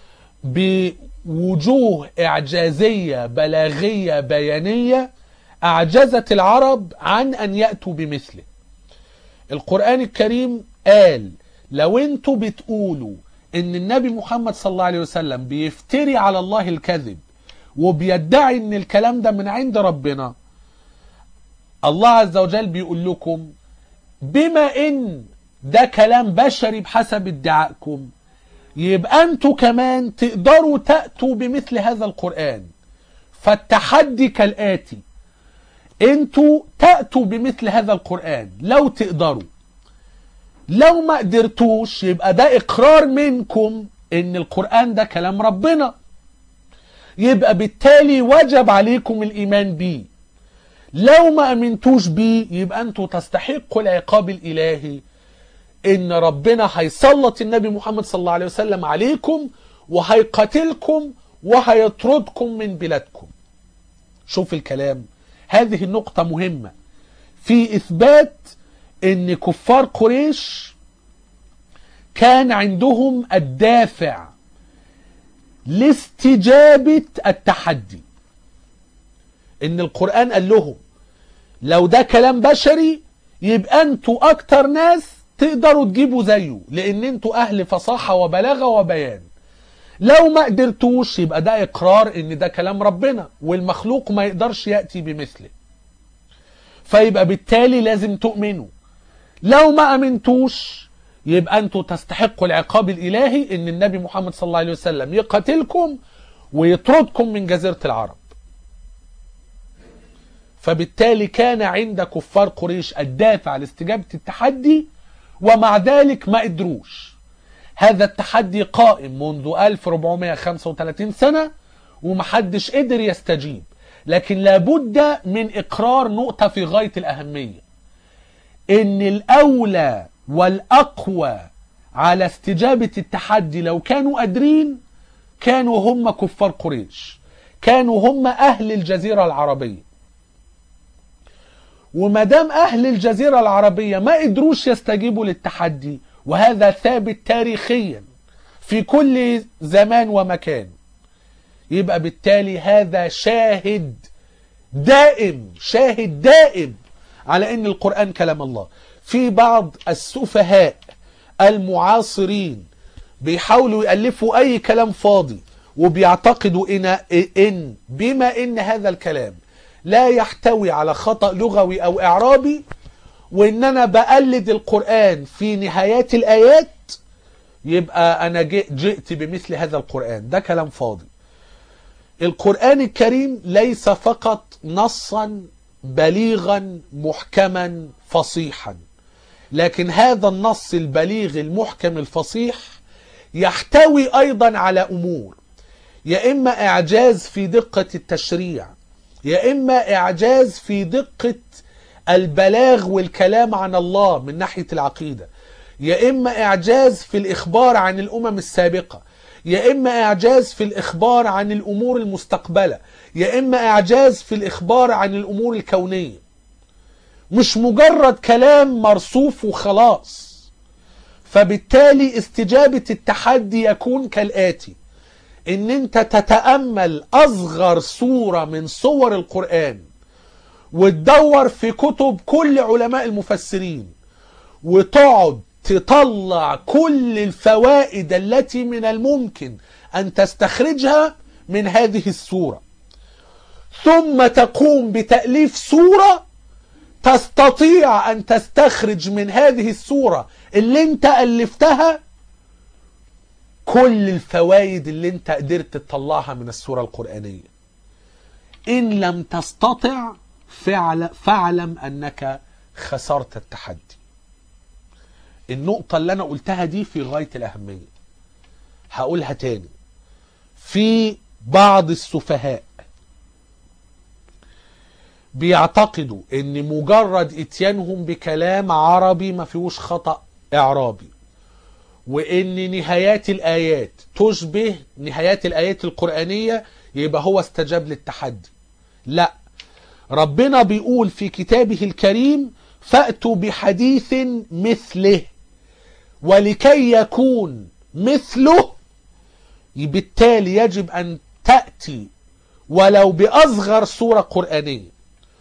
بوجوه اعجازية بلاغية بيانية اعجزت العرب عن ان يأتوا بمثله القرآن الكريم قال لو انتوا بتقولوا ان النبي محمد صلى الله عليه وسلم بيفتري على الله الكذب وبيدعي ان الكلام ده من عند ربنا الله عز وجل بيقول لكم بما ان ده كلام بشري بحسب ادعائكم يبقى انتوا كمان تقدروا تأتوا بمثل هذا القرآن فالتحدي كالآتي انتوا تأتوا بمثل هذا القرآن لو تقدروا لو ما قدرتوش يبقى ده اقرار منكم ان القرآن ده كلام ربنا يبقى بالتالي وجب عليكم الايمان بيه لو ما امنتوش بيه يبقى انتوا تستحقوا العقاب الالهي ان ربنا هيسلط النبي محمد صلى الله عليه وسلم عليكم وهيقاتلكم وهيطردكم من بلادكم شوف الكلام هذه النقطة مهمة في إثبات أن كفار قريش كان عندهم الدافع لاستجابة التحدي ان القرآن قال لهم لو ده كلام بشري يبقى انتوا اكتر ناس تقدروا تجيبوا زيه لان انتوا اهل فصاحة وبلاغة وبيان لو ما قدرتوش يبقى ده اقرار ان ده كلام ربنا والمخلوق ما يقدرش يأتي بمثله فيبقى بالتالي لازم تؤمنوا لو ما امنتوش يبقى انتوا تستحقوا العقاب الالهي ان النبي محمد صلى الله عليه وسلم يقاتلكم ويطردكم من جزيرة العرب فبالتالي كان عند كفار قريش الدافع لاستجابة التحدي ومع ذلك ما قدروش هذا التحدي قائم منذ 1435 سنة ومحدش قدر يستجيب لكن لابد من إقرار نقطة في غاية الأهمية إن الأولى والأقوى على استجابة التحدي لو كانوا قادرين كانوا هم كفار قريش كانوا هم أهل الجزيرة العربية وما دام أهل الجزيرة العربية ما قدروش يستجيبوا للتحدي وهذا ثابت تاريخيا في كل زمان ومكان يبقى بالتالي هذا شاهد دائم شاهد دائم على ان القرآن كلام الله في بعض السفهاء المعاصرين بيحاولوا يألفوا اي كلام فاضي وبيعتقدوا ان ان بما ان هذا الكلام لا يحتوي على خطأ لغوي او اعرابي وان انا بقلد القرآن في نهايات الايات يبقى انا جئت بمثل هذا القرآن ده كلام فاضي القرآن الكريم ليس فقط نصا بليغا محكما فصيحا لكن هذا النص البليغ المحكم الفصيح يحتوي ايضا على امور يا اما اعجاز في دقة التشريع يا اما اعجاز في دقة البلاغ والكلام عن الله من ناحية العقيدة يا اما اعجاز في الاخبار عن الامم السابقة يا اما اعجاز في الاخبار عن الامور المستقبله يا اما اعجاز في الاخبار عن الامور الكونيه مش مجرد كلام مرصوف وخلاص فبالتالي استجابه التحدي يكون كالاتي ان انت تتامل اصغر صوره من صور القران وتدور في كتب كل علماء المفسرين وتقعد تطلع كل الفوائد التي من الممكن أن تستخرجها من هذه السورة ثم تقوم بتأليف سورة تستطيع أن تستخرج من هذه السورة اللي انت ألفتها كل الفوائد اللي انت قدرت تطلعها من السورة القرآنية إن لم تستطع فعل فاعلم أنك خسرت التحدي النقطة اللي أنا قلتها دي في غاية الأهمية هقولها تاني في بعض السفهاء بيعتقدوا ان مجرد اتيانهم بكلام عربي ما فيهوش خطأ اعرابي وان نهايات الايات تشبه نهايات الايات القرآنية يبقى هو استجاب للتحدي لا ربنا بيقول في كتابه الكريم فأتوا بحديث مثله ولكي يكون مثله بالتالي يجب أن تأتي ولو بأصغر سورة قرآنية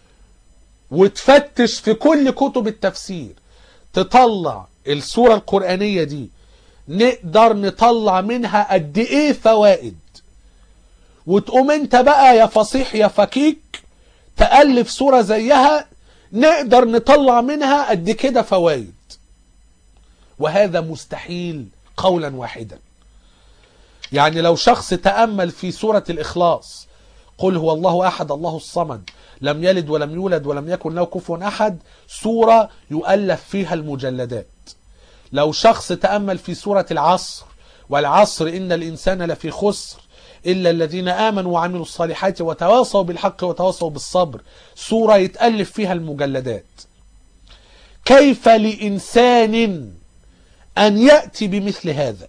وتفتش في كل كتب التفسير تطلع السورة القرآنية دي نقدر نطلع منها قد ايه فوائد وتقوم انت بقى يا فصيح يا فكيك تألف سورة زيها نقدر نطلع منها قد كده فوائد وهذا مستحيل قولا واحدا يعني لو شخص تأمل في سورة الإخلاص قل هو الله أحد الله الصمد لم يلد ولم يولد ولم يكن له كفوا أحد سورة يؤلف فيها المجلدات لو شخص تأمل في سورة العصر والعصر إن الإنسان لفي خسر إلا الذين آمنوا وعملوا الصالحات وتواصوا بالحق وتواصوا بالصبر سورة يتألف فيها المجلدات كيف لإنسان أن يأتي بمثل هذا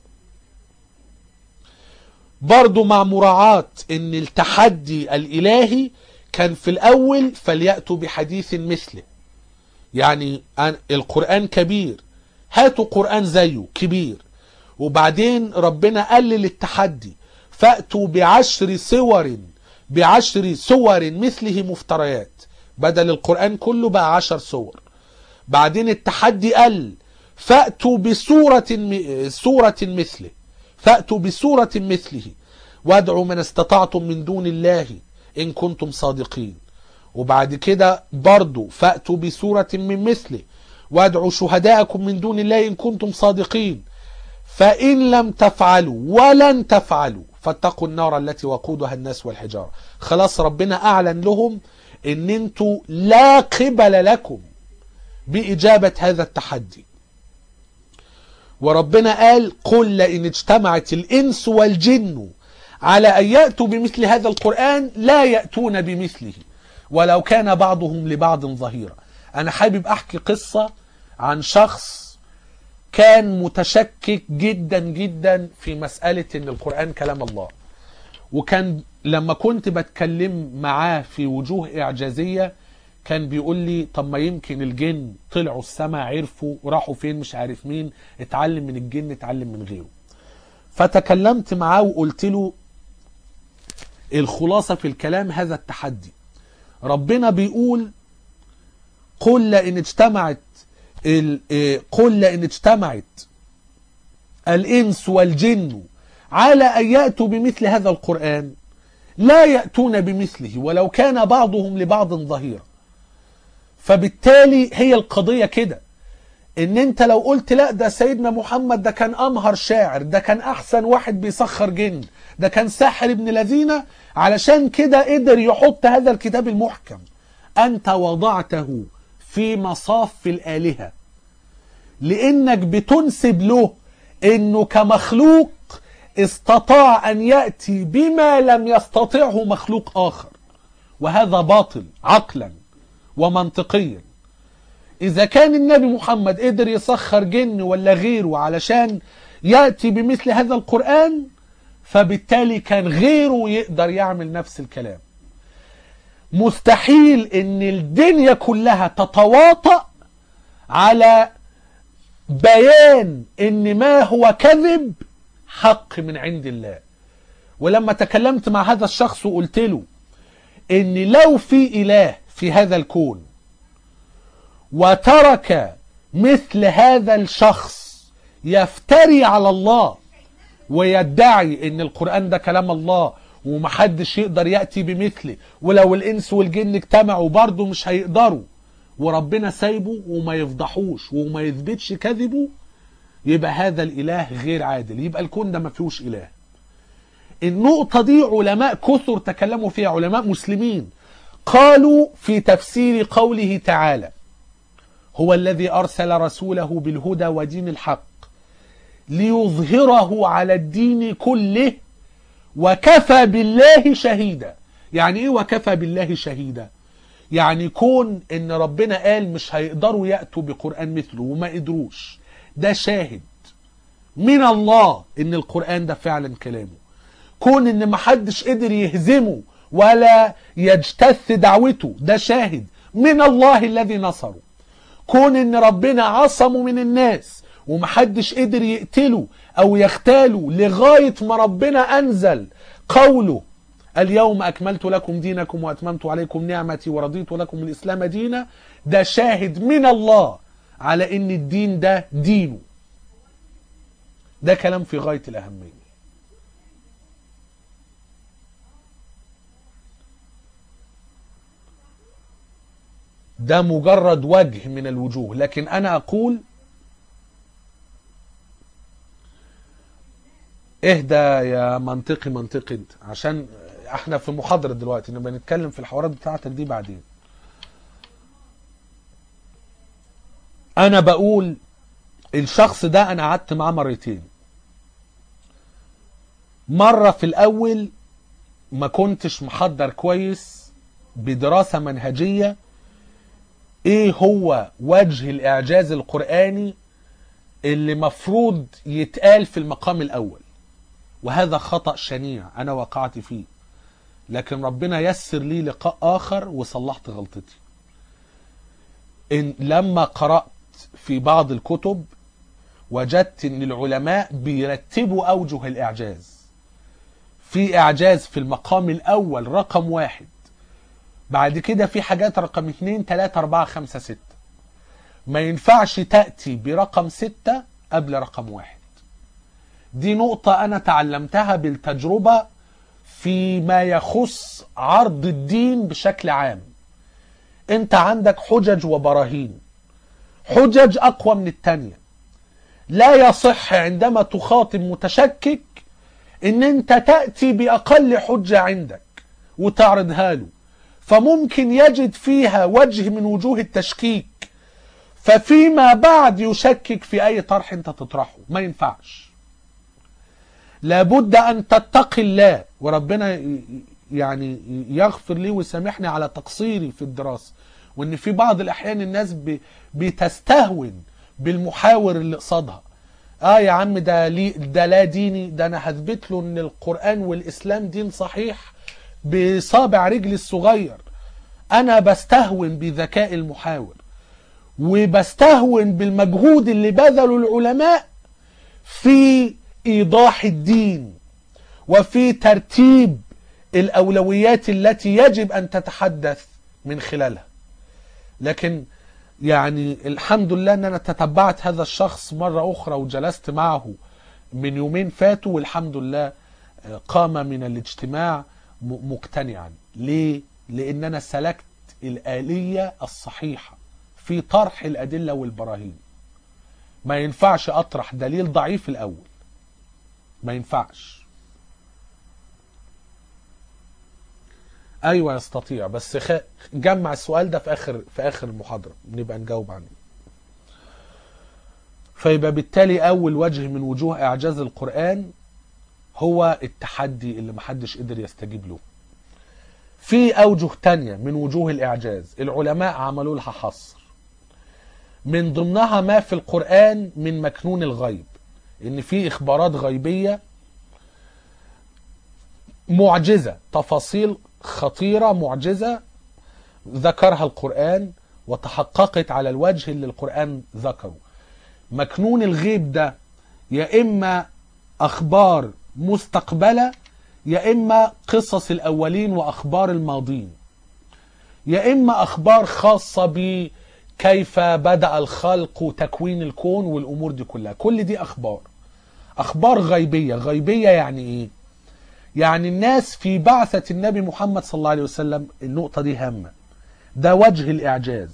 برضو مع مراعاة ان التحدي الالهي كان في الاول فليأتوا بحديث مثله يعني القرآن كبير هاتوا قرآن زيه كبير وبعدين ربنا قلل التحدي فأتوا بعشر سور بعشر سور مثله مفتريات بدل القرآن كله بقى عشر سور بعدين التحدي قل فأتوا بسورة سورة مثله فأتوا بسورة مثله وادعوا من استطعتم من دون الله إن كنتم صادقين وبعد كده برضو فأتوا بسورة من مثله وادعوا شهداءكم من دون الله إن كنتم صادقين فإن لم تفعلوا ولن تفعلوا فاتقوا النار التي وقودها الناس والحجارة خلاص ربنا أعلن لهم إن انتوا لا قبل لكم بإجابة هذا التحدي وربنا قال قل لئن اجتمعت الإنس والجن على أن يأتوا بمثل هذا القرآن لا يأتون بمثله ولو كان بعضهم لبعض ظهيرا أنا حابب أحكي قصة عن شخص كان متشكك جدا جدا في مسألة أن القرآن كلام الله وكان لما كنت بتكلم معاه في وجوه إعجازية كان بيقول لي طب ما يمكن الجن طلعوا السماء عرفوا وراحوا فين مش عارف مين اتعلم من الجن اتعلم من غيره فتكلمت معاه وقلت له الخلاصة في الكلام هذا التحدي ربنا بيقول قل لئن اجتمعت ال- إيه، قل لئن اجتمعت الإنس والجن على أن يأتوا بمثل هذا القرآن لا يأتون بمثله ولو كان بعضهم لبعض ظهيرا فبالتالي هي القضية كده ان انت لو قلت لا ده سيدنا محمد ده كان امهر شاعر ده كان احسن واحد بيسخر جن ده كان ساحر ابن لذينة علشان كده قدر يحط هذا الكتاب المحكم انت وضعته في مصاف الالهة لانك بتنسب له انه كمخلوق استطاع ان ياتي بما لم يستطعه مخلوق اخر وهذا باطل عقلا ومنطقيا اذا كان النبي محمد قدر يسخر جن ولا غيره علشان ياتي بمثل هذا القران فبالتالي كان غيره يقدر يعمل نفس الكلام مستحيل ان الدنيا كلها تتواطأ على بيان ان ما هو كذب حق من عند الله ولما تكلمت مع هذا الشخص وقلت له ان لو في اله في هذا الكون وترك مثل هذا الشخص يفتري على الله ويدعي ان القرآن ده كلام الله ومحدش يقدر يأتي بمثله ولو الانس والجن اجتمعوا برضه مش هيقدروا وربنا سايبه وما يفضحوش وما يثبتش كذبه يبقى هذا الاله غير عادل يبقى الكون ده ما فيهوش اله النقطة دي علماء كثر تكلموا فيها علماء مسلمين قالوا في تفسير قوله تعالى هو الذي أرسل رسوله بالهدى ودين الحق ليظهره على الدين كله وكفى بالله شهيدا يعني ايه وكفى بالله شهيدا يعني كون ان ربنا قال مش هيقدروا يأتوا بقرآن مثله وما قدروش ده شاهد من الله ان القرآن ده فعلا كلامه كون ان محدش قدر يهزمه ولا يجتث دعوته ده شاهد من الله الذي نصره كون ان ربنا عصمه من الناس ومحدش قدر يقتله او يغتاله لغاية ما ربنا انزل قوله اليوم اكملت لكم دينكم واتممت عليكم نعمتي ورضيت لكم الاسلام دينا ده شاهد من الله على ان الدين ده دينه ده كلام في غاية الاهمية ده مجرد وجه من الوجوه لكن انا اقول اهدى يا منطقي منطقي انت عشان احنا في محاضرة دلوقتي نبقى نتكلم في الحوارات بتاعتك دي بعدين انا بقول الشخص ده انا قعدت معاه مرتين مرة في الاول ما كنتش محضر كويس بدراسة منهجية ايه هو وجه الاعجاز القرآني اللي مفروض يتقال في المقام الاول وهذا خطأ شنيع انا وقعت فيه لكن ربنا يسر لي لقاء اخر وصلحت غلطتي إن لما قرأت في بعض الكتب وجدت ان العلماء بيرتبوا اوجه الاعجاز في اعجاز في المقام الاول رقم واحد بعد كده في حاجات رقم اتنين تلاتة اربعة خمسة ستة ما ينفعش تأتي برقم ستة قبل رقم واحد دي نقطة أنا تعلمتها بالتجربة فيما يخص عرض الدين بشكل عام انت عندك حجج وبراهين حجج أقوى من التانية لا يصح عندما تخاطب متشكك ان انت تأتي بأقل حجة عندك وتعرضها له فممكن يجد فيها وجه من وجوه التشكيك ففيما بعد يشكك في اي طرح انت تطرحه ما ينفعش لابد ان تتقي الله وربنا ي- يعني يغفر لي ويسامحني على تقصيري في الدراسه وان في بعض الاحيان الناس ب- بتستهون بالمحاور اللي قصادها اه يا عم ده لي ده لا ديني ده انا هثبت له ان القران والاسلام دين صحيح بصابع رجلي الصغير انا بستهون بذكاء المحاور وبستهون بالمجهود اللي بذله العلماء في ايضاح الدين وفي ترتيب الاولويات التي يجب ان تتحدث من خلالها لكن يعني الحمد لله ان انا تتبعت هذا الشخص مرة اخرى وجلست معه من يومين فاتوا والحمد لله قام من الاجتماع م- مقتنعا ليه؟ لان انا سلكت الآلية الصحيحة في طرح الأدلة والبراهين ما ينفعش أطرح دليل ضعيف الأول ما ينفعش ايوه يستطيع بس خ... جمع السؤال ده في اخر في اخر المحاضره نبقى نجاوب عنه فيبقى بالتالي اول وجه من وجوه اعجاز القران هو التحدي اللي محدش قدر يستجيب له في اوجه تانية من وجوه الاعجاز العلماء عملوا لها حصر من ضمنها ما في القران من مكنون الغيب ان في اخبارات غيبيه معجزه تفاصيل خطيره معجزه ذكرها القران وتحققت على الوجه اللي القران ذكره مكنون الغيب ده يا اما اخبار مستقبله يا اما قصص الاولين واخبار الماضين يا اما اخبار خاصه بكيف بدا الخلق وتكوين الكون والامور دي كلها كل دي اخبار اخبار غيبيه غيبيه يعني ايه يعني الناس في بعثة النبي محمد صلى الله عليه وسلم النقطة دي هامة ده وجه الإعجاز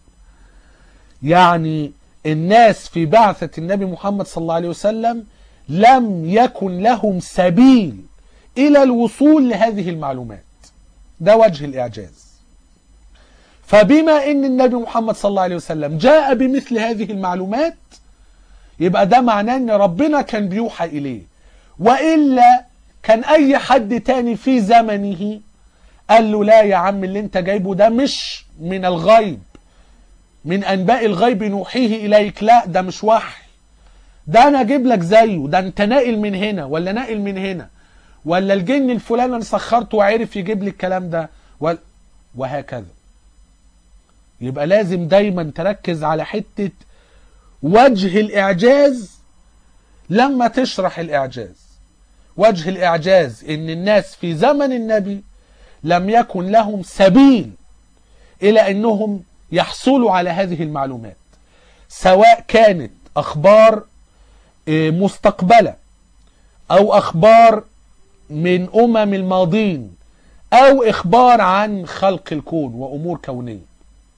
يعني الناس في بعثة النبي محمد صلى الله عليه وسلم لم يكن لهم سبيل إلى الوصول لهذه المعلومات ده وجه الإعجاز فبما أن النبي محمد صلى الله عليه وسلم جاء بمثل هذه المعلومات يبقى ده معناه أن ربنا كان بيوحى إليه وإلا كان اي حد تاني في زمنه قال له لا يا عم اللي انت جايبه ده مش من الغيب من انباء الغيب نوحيه اليك لا ده مش وحي ده انا اجيب لك زيه ده انت ناقل من هنا ولا ناقل من هنا ولا الجن الفلاني انا سخرته وعرف يجيب لي الكلام ده ولا وهكذا يبقى لازم دايما تركز على حتة وجه الاعجاز لما تشرح الاعجاز وجه الإعجاز إن الناس في زمن النبي لم يكن لهم سبيل إلى أنهم يحصلوا على هذه المعلومات سواء كانت أخبار مستقبلة أو أخبار من أمم الماضين أو إخبار عن خلق الكون وأمور كونية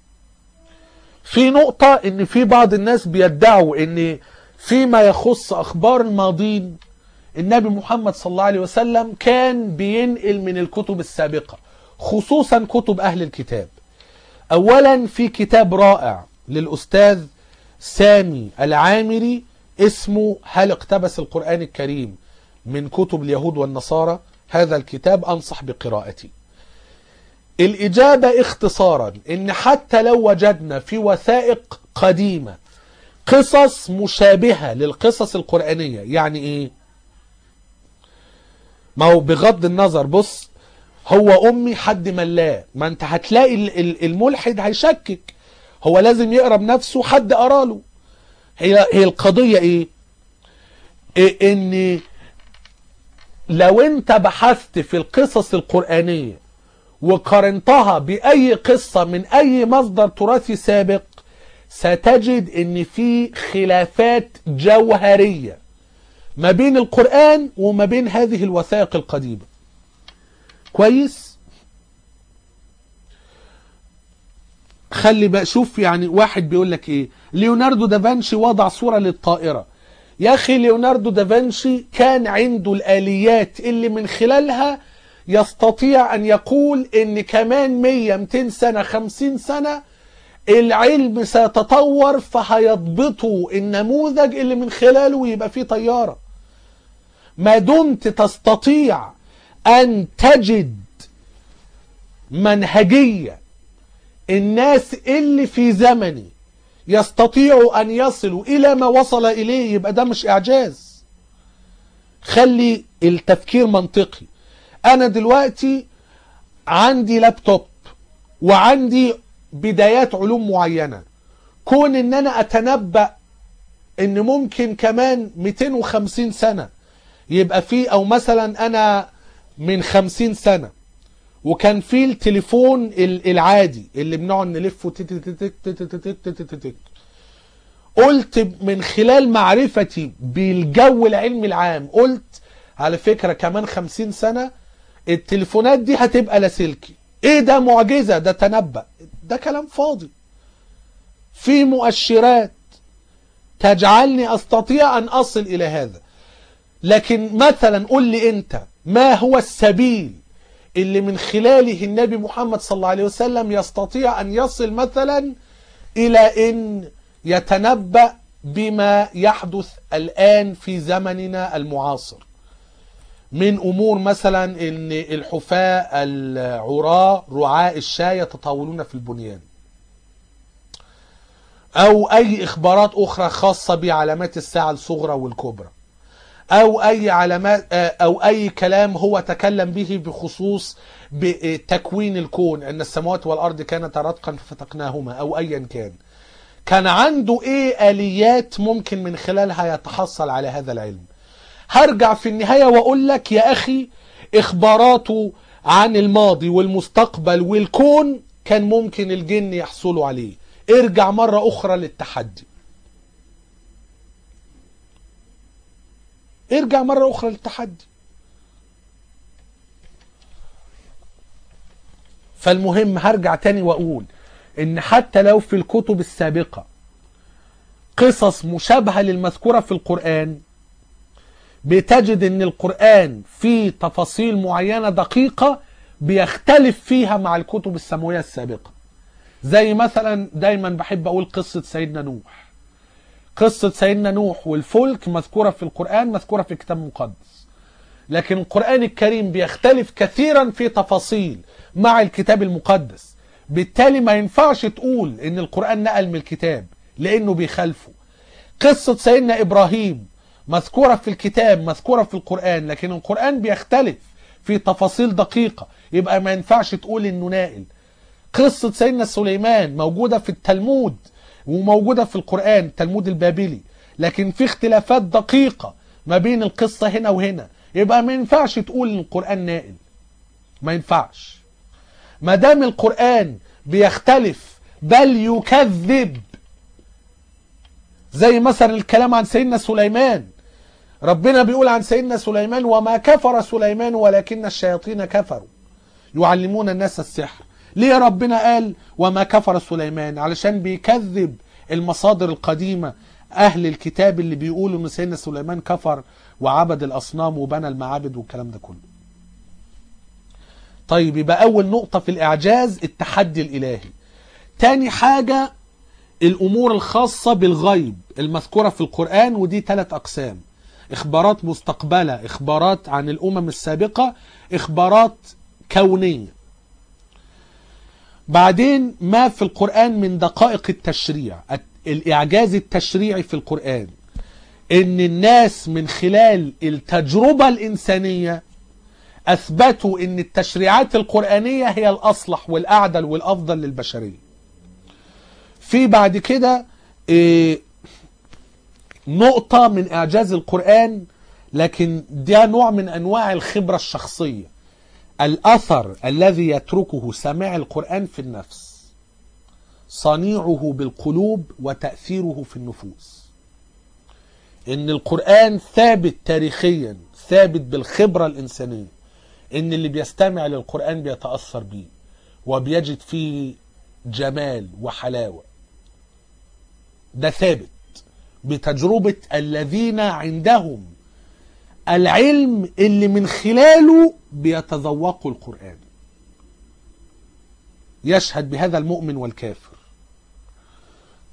في نقطة إن في بعض الناس بيدعوا إن فيما يخص أخبار الماضين النبي محمد صلى الله عليه وسلم كان بينقل من الكتب السابقة خصوصا كتب أهل الكتاب أولا في كتاب رائع للأستاذ سامي العامري اسمه هل اقتبس القرآن الكريم من كتب اليهود والنصارى هذا الكتاب أنصح بقراءته الإجابة اختصارا إن حتى لو وجدنا في وثائق قديمة قصص مشابهة للقصص القرآنية يعني إيه ما هو بغض النظر بص هو امي حد ملاه ما انت هتلاقي الملحد هيشكك هو لازم يقرا بنفسه حد قرا له هي هي القضيه ايه, إيه ان لو انت بحثت في القصص القرانيه وقارنتها باي قصه من اي مصدر تراثي سابق ستجد ان في خلافات جوهريه ما بين القرآن وما بين هذه الوثائق القديمة كويس خلي بقى شوف يعني واحد بيقول لك ايه ليوناردو دافنشي وضع صورة للطائرة يا اخي ليوناردو دافنشي كان عنده الاليات اللي من خلالها يستطيع ان يقول ان كمان 100 200 سنة 50 سنة العلم سيتطور فهيضبطوا النموذج اللي من خلاله يبقى فيه طيارة ما دمت تستطيع أن تجد منهجية الناس اللي في زمني يستطيعوا أن يصلوا إلى ما وصل إليه يبقى ده مش إعجاز خلي التفكير منطقي أنا دلوقتي عندي لابتوب وعندي بدايات علوم معينة كون ان انا اتنبأ ان ممكن كمان 250 سنة يبقى في او مثلا انا من 50 سنة وكان في التليفون ال- العادي اللي بنقعد نلفه تك تك تك تك تك تك تك تك تك تك. قلت من خلال معرفتي بالجو العلمي العام قلت على فكرة كمان 50 سنة التليفونات دي هتبقى لاسلكي ايه ده معجزة ده تنبأ ده كلام فاضي في مؤشرات تجعلني استطيع ان اصل الى هذا لكن مثلا قل لي انت ما هو السبيل اللي من خلاله النبي محمد صلى الله عليه وسلم يستطيع ان يصل مثلا الى ان يتنبأ بما يحدث الان في زمننا المعاصر من امور مثلا ان الحفاة العراة رعاء الشاة يتطاولون في البنيان او اي اخبارات اخرى خاصة بعلامات الساعة الصغرى والكبرى او اي علامات او اي كلام هو تكلم به بخصوص بتكوين الكون ان السماوات والارض كانتا رتقا ففتقناهما او ايا كان كان عنده ايه اليات ممكن من خلالها يتحصل على هذا العلم هرجع في النهاية واقول لك يا اخي اخباراته عن الماضي والمستقبل والكون كان ممكن الجن يحصلوا عليه ارجع مرة اخرى للتحدي ارجع مرة اخرى للتحدي فالمهم هرجع تاني واقول ان حتى لو في الكتب السابقة قصص مشابهة للمذكورة في القرآن بتجد ان القرآن فيه تفاصيل معينة دقيقة بيختلف فيها مع الكتب السماوية السابقة زي مثلا دايما بحب اقول قصة سيدنا نوح قصة سيدنا نوح والفلك مذكورة في القرآن مذكورة في الكتاب المقدس لكن القرآن الكريم بيختلف كثيرا في تفاصيل مع الكتاب المقدس بالتالي ما ينفعش تقول ان القرآن نقل من الكتاب لانه بيخالفه قصة سيدنا ابراهيم مذكورة في الكتاب مذكورة في القرآن لكن القرآن بيختلف في تفاصيل دقيقة يبقى ما ينفعش تقول انه ناقل قصة سيدنا سليمان موجودة في التلمود وموجودة في القرآن التلمود البابلي لكن في اختلافات دقيقة ما بين القصة هنا وهنا يبقى ما ينفعش تقول ان القرآن ناقل ما ينفعش ما دام القرآن بيختلف بل يكذب زي مثلا الكلام عن سيدنا سليمان ربنا بيقول عن سيدنا سليمان وما كفر سليمان ولكن الشياطين كفروا يعلمون الناس السحر ليه ربنا قال وما كفر سليمان علشان بيكذب المصادر القديمة أهل الكتاب اللي بيقولوا إن سيدنا سليمان كفر وعبد الأصنام وبنى المعابد والكلام ده كله طيب يبقى أول نقطة في الإعجاز التحدي الإلهي تاني حاجة الأمور الخاصة بالغيب المذكورة في القرآن ودي ثلاث أقسام إخبارات مستقبلة إخبارات عن الأمم السابقة إخبارات كونية بعدين ما في القرآن من دقائق التشريع الإعجاز التشريعي في القرآن إن الناس من خلال التجربة الإنسانية أثبتوا إن التشريعات القرآنية هي الأصلح والأعدل والأفضل للبشرية في بعد كده إيه نقطة من إعجاز القرآن لكن ده نوع من أنواع الخبرة الشخصية الأثر الذي يتركه سماع القرآن في النفس صنيعه بالقلوب وتأثيره في النفوس إن القرآن ثابت تاريخيا ثابت بالخبرة الإنسانية إن اللي بيستمع للقرآن بيتأثر بيه وبيجد فيه جمال وحلاوة ده ثابت بتجربة الذين عندهم العلم اللي من خلاله بيتذوقوا القرآن يشهد بهذا المؤمن والكافر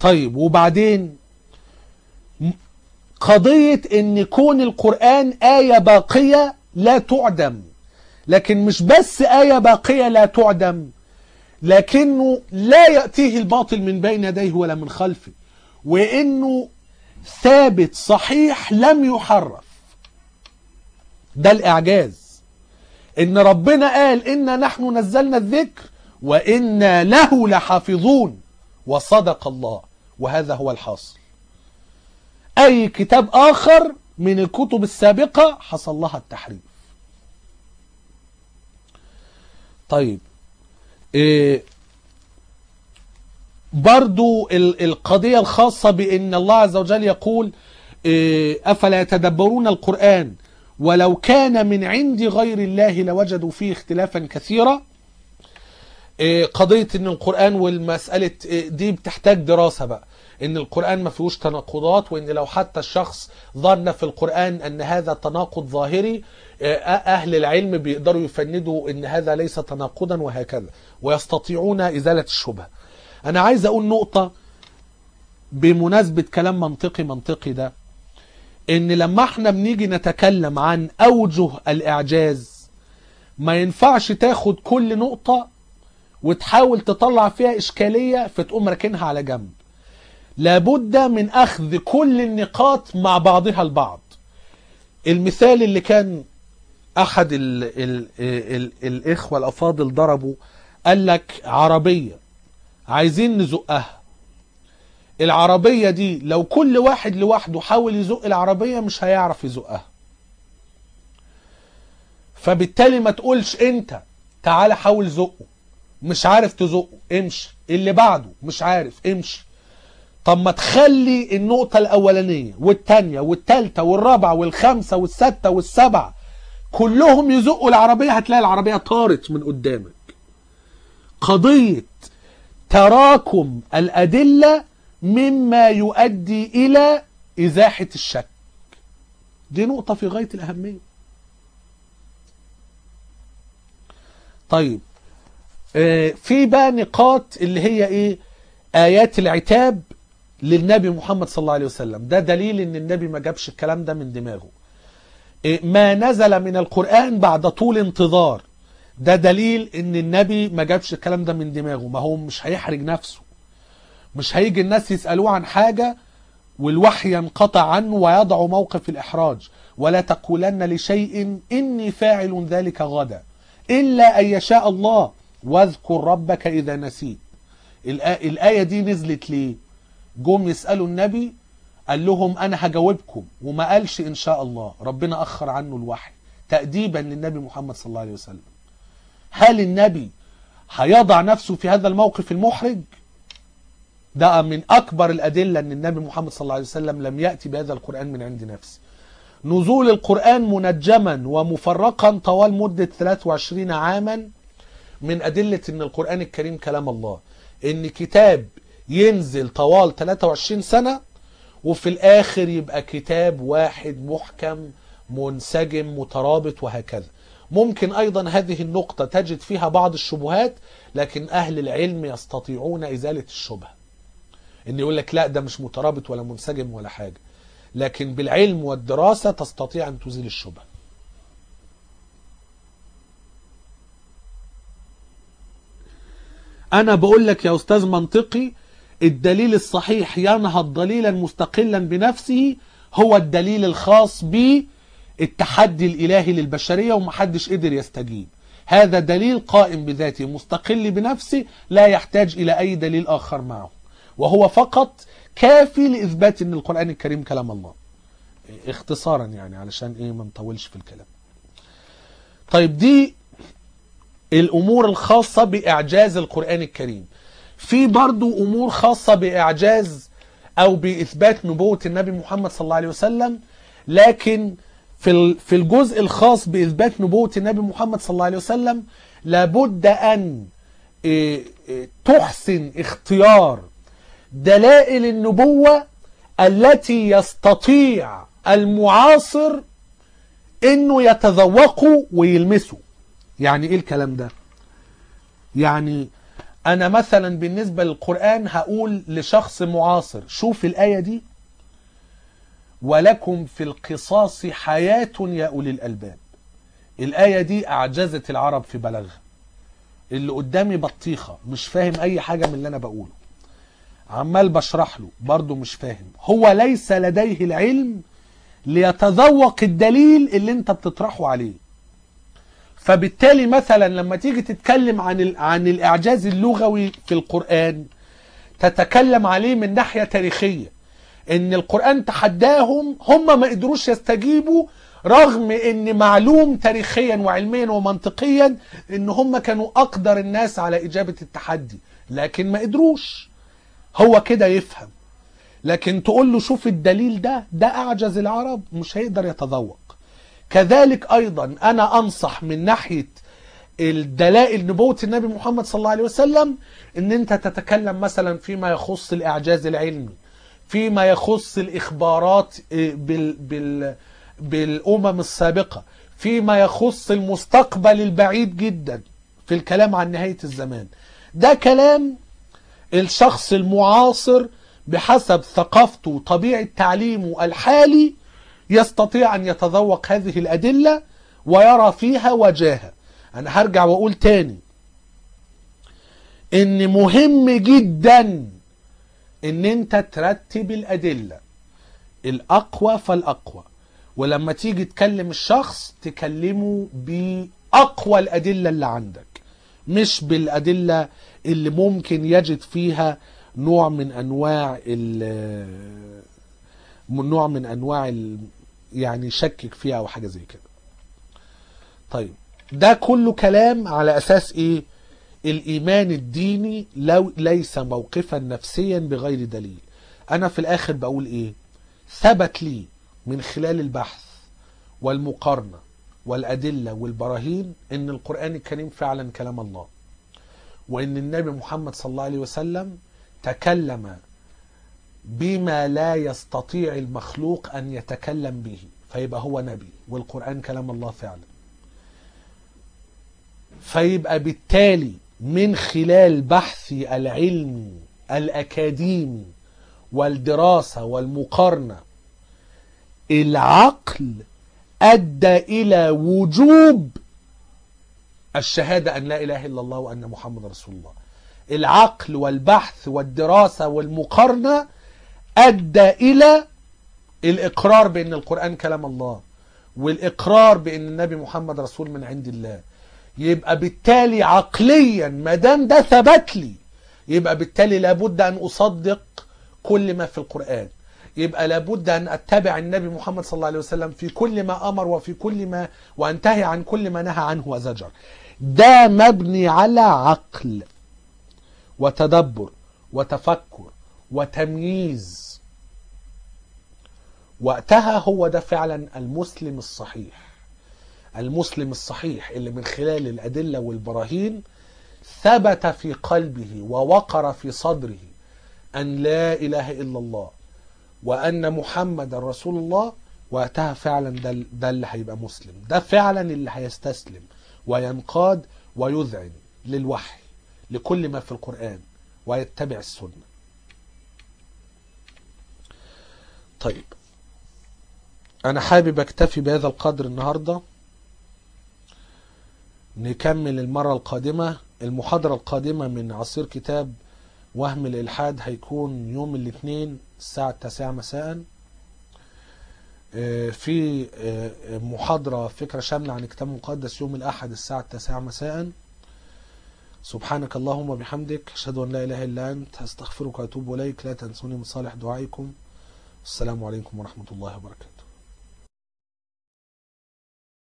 طيب وبعدين م- قضية ان كون القرآن آية باقية لا تعدم لكن مش بس آية باقية لا تعدم لكنه لا يأتيه الباطل من بين يديه ولا من خلفه وانه ثابت صحيح لم يحرف ده الاعجاز ان ربنا قال انا نحن نزلنا الذكر وانا له لحافظون وصدق الله وهذا هو الحاصل اي كتاب اخر من الكتب السابقة حصل لها التحريف طيب إيه برضو ال- القضية الخاصة بأن الله عز وجل يقول إيه، أفلا يتدبرون القرآن ولو كان من عند غير الله لوجدوا فيه اختلافا كثيرا إيه، قضية ان القرآن والمسألة إيه، دي بتحتاج دراسة بقى ان القرآن ما فيهوش تناقضات وان لو حتى الشخص ظن في القرآن ان هذا تناقض ظاهري إيه، اهل العلم بيقدروا يفندوا ان هذا ليس تناقضا وهكذا ويستطيعون ازالة الشبهة انا عايز اقول نقطة بمناسبة كلام منطقي منطقي ده ان لما احنا بنيجي نتكلم عن اوجه الاعجاز ما ينفعش تاخد كل نقطة وتحاول تطلع فيها اشكالية فتقوم راكنها على جنب لابد من اخذ كل النقاط مع بعضها البعض المثال اللي كان احد ال ال ال الاخوة الافاضل ضربوا قال لك عربية عايزين نزقها العربية دي لو كل واحد لوحده حاول يزق العربية مش هيعرف يزقها فبالتالي ما تقولش انت تعالى حاول زقه مش عارف تزقه امشي اللي بعده مش عارف امشي طب ما تخلي النقطة الأولانية والتانية والتالتة والرابعة والخامسة والستة والسبعة كلهم يزقوا العربية هتلاقي العربية طارت من قدامك قضية تراكم الأدلة مما يؤدي إلى إزاحة الشك دي نقطة في غاية الأهمية طيب آه، في بقى نقاط اللي هي ايه آيات العتاب للنبي محمد صلى الله عليه وسلم ده دليل ان النبي ما جابش الكلام ده من دماغه إيه، ما نزل من القرآن بعد طول انتظار ده دليل ان النبي ما جابش الكلام ده من دماغه ما هو مش هيحرج نفسه مش هيجي الناس يسألوه عن حاجة والوحي ينقطع عنه ويضع موقف الإحراج ولا تقولن لشيء إني فاعل ذلك غدا إلا أن يشاء الله واذكر ربك إذا نسيت الآ- الآية دي نزلت ليه جم يسألوا النبي قال لهم أنا هجاوبكم وما قالش إن شاء الله ربنا أخر عنه الوحي تأديبا للنبي محمد صلى الله عليه وسلم هل النبي هيضع نفسه في هذا الموقف المحرج ده من أكبر الأدلة أن النبي محمد صلى الله عليه وسلم لم يأتي بهذا القرآن من عند نفسه نزول القرآن منجما ومفرقا طوال مدة 23 عاما من أدلة أن القرآن الكريم كلام الله أن كتاب ينزل طوال 23 سنة وفي الآخر يبقى كتاب واحد محكم منسجم مترابط وهكذا ممكن أيضا هذه النقطة تجد فيها بعض الشبهات لكن أهل العلم يستطيعون إزالة الشبهة ان يقول لك لا ده مش مترابط ولا منسجم ولا حاجة لكن بالعلم والدراسة تستطيع ان تزيل الشبهة انا بقول لك يا استاذ منطقي الدليل الصحيح ينهض دليلا مستقلا بنفسه هو الدليل الخاص بالتحدي الالهي للبشرية ومحدش قدر يستجيب هذا دليل قائم بذاته مستقل بنفسه لا يحتاج الى اي دليل اخر معه وهو فقط كافي لاثبات ان القران الكريم كلام الله اختصارا يعني علشان ايه ما نطولش في الكلام طيب دي الامور الخاصه باعجاز القران الكريم في برضو امور خاصه باعجاز او باثبات نبوه النبي محمد صلى الله عليه وسلم لكن في ال- في الجزء الخاص باثبات نبوه النبي محمد صلى الله عليه وسلم لابد ان إيه، إيه، تحسن اختيار دلائل النبوة التي يستطيع المعاصر انه يتذوقه ويلمسه يعني ايه الكلام ده يعني انا مثلا بالنسبة للقرآن هقول لشخص معاصر شوف الآية دي ولكم في القصاص حياة يا أولي الألباب الآية دي أعجزت العرب في بلاغها اللي قدامي بطيخة مش فاهم أي حاجة من اللي أنا بقوله عمال بشرح له برضه مش فاهم هو ليس لديه العلم ليتذوق الدليل اللي انت بتطرحه عليه فبالتالي مثلا لما تيجي تتكلم عن ال- عن الاعجاز اللغوي في القران تتكلم عليه من ناحيه تاريخيه ان القران تحداهم هم ما قدروش يستجيبوا رغم ان معلوم تاريخيا وعلميا ومنطقيا ان هم كانوا اقدر الناس على اجابه التحدي لكن ما قدروش هو كده يفهم لكن تقول له شوف الدليل ده ده اعجز العرب مش هيقدر يتذوق كذلك ايضا انا انصح من ناحيه الدلائل نبوة النبي محمد صلى الله عليه وسلم ان انت تتكلم مثلا فيما يخص الاعجاز العلمي فيما يخص الاخبارات إيه، بال بال بالامم السابقة فيما يخص المستقبل البعيد جدا في الكلام عن نهاية الزمان ده كلام الشخص المعاصر بحسب ثقافته وطبيعة تعليمه الحالي يستطيع أن يتذوق هذه الأدلة ويرى فيها وجاهة أنا هرجع وأقول تاني إن مهم جدا إن أنت ترتب الأدلة الأقوى فالأقوى ولما تيجي تكلم الشخص تكلمه بأقوى الأدلة اللي عندك مش بالأدلة اللي ممكن يجد فيها نوع من أنواع ال من نوع من أنواع ال يعني شكك فيها أو حاجة زي كده طيب ده كله كلام على أساس إيه الإيمان الديني لو ليس موقفا نفسيا بغير دليل أنا في الآخر بقول إيه ثبت لي من خلال البحث والمقارنة والأدلة والبراهين إن القرآن الكريم فعلا كلام الله وإن النبي محمد صلى الله عليه وسلم تكلم بما لا يستطيع المخلوق أن يتكلم به فيبقى هو نبي والقرآن كلام الله فعلا فيبقى بالتالي من خلال بحثي العلمي الأكاديمي والدراسة والمقارنة العقل أدى إلى وجوب الشهادة أن لا إله إلا الله وأن محمد رسول الله العقل والبحث والدراسة والمقارنة أدى إلى الإقرار بأن القرآن كلام الله والإقرار بأن النبي محمد رسول من عند الله يبقى بالتالي عقليا ما دام ده ثبت لي يبقى بالتالي لابد أن أصدق كل ما في القرآن يبقى لابد أن أتبع النبي محمد صلى الله عليه وسلم في كل ما أمر وفي كل ما وأنتهي عن كل ما نهى عنه وزجر ده مبني على عقل وتدبر وتفكر وتمييز وقتها هو ده فعلا المسلم الصحيح المسلم الصحيح اللي من خلال الأدلة والبراهين ثبت في قلبه ووقر في صدره أن لا إله إلا الله وأن محمد رسول الله وقتها فعلا ده, ده اللي هيبقى مسلم ده فعلا اللي هيستسلم وينقاد ويذعن للوحي لكل ما في القرآن ويتبع السنة طيب أنا حابب أكتفي بهذا القدر النهاردة نكمل المرة القادمة المحاضرة القادمة من عصير كتاب وهم الإلحاد هيكون يوم الاثنين الساعة التاسعة مساء في محاضرة فكرة شاملة عن كتاب مقدس يوم الأحد الساعة التاسعة مساء سبحانك اللهم وبحمدك أشهد أن لا إله إلا أنت أستغفرك وأتوب إليك لا تنسوني من صالح دعائكم السلام عليكم ورحمة الله وبركاته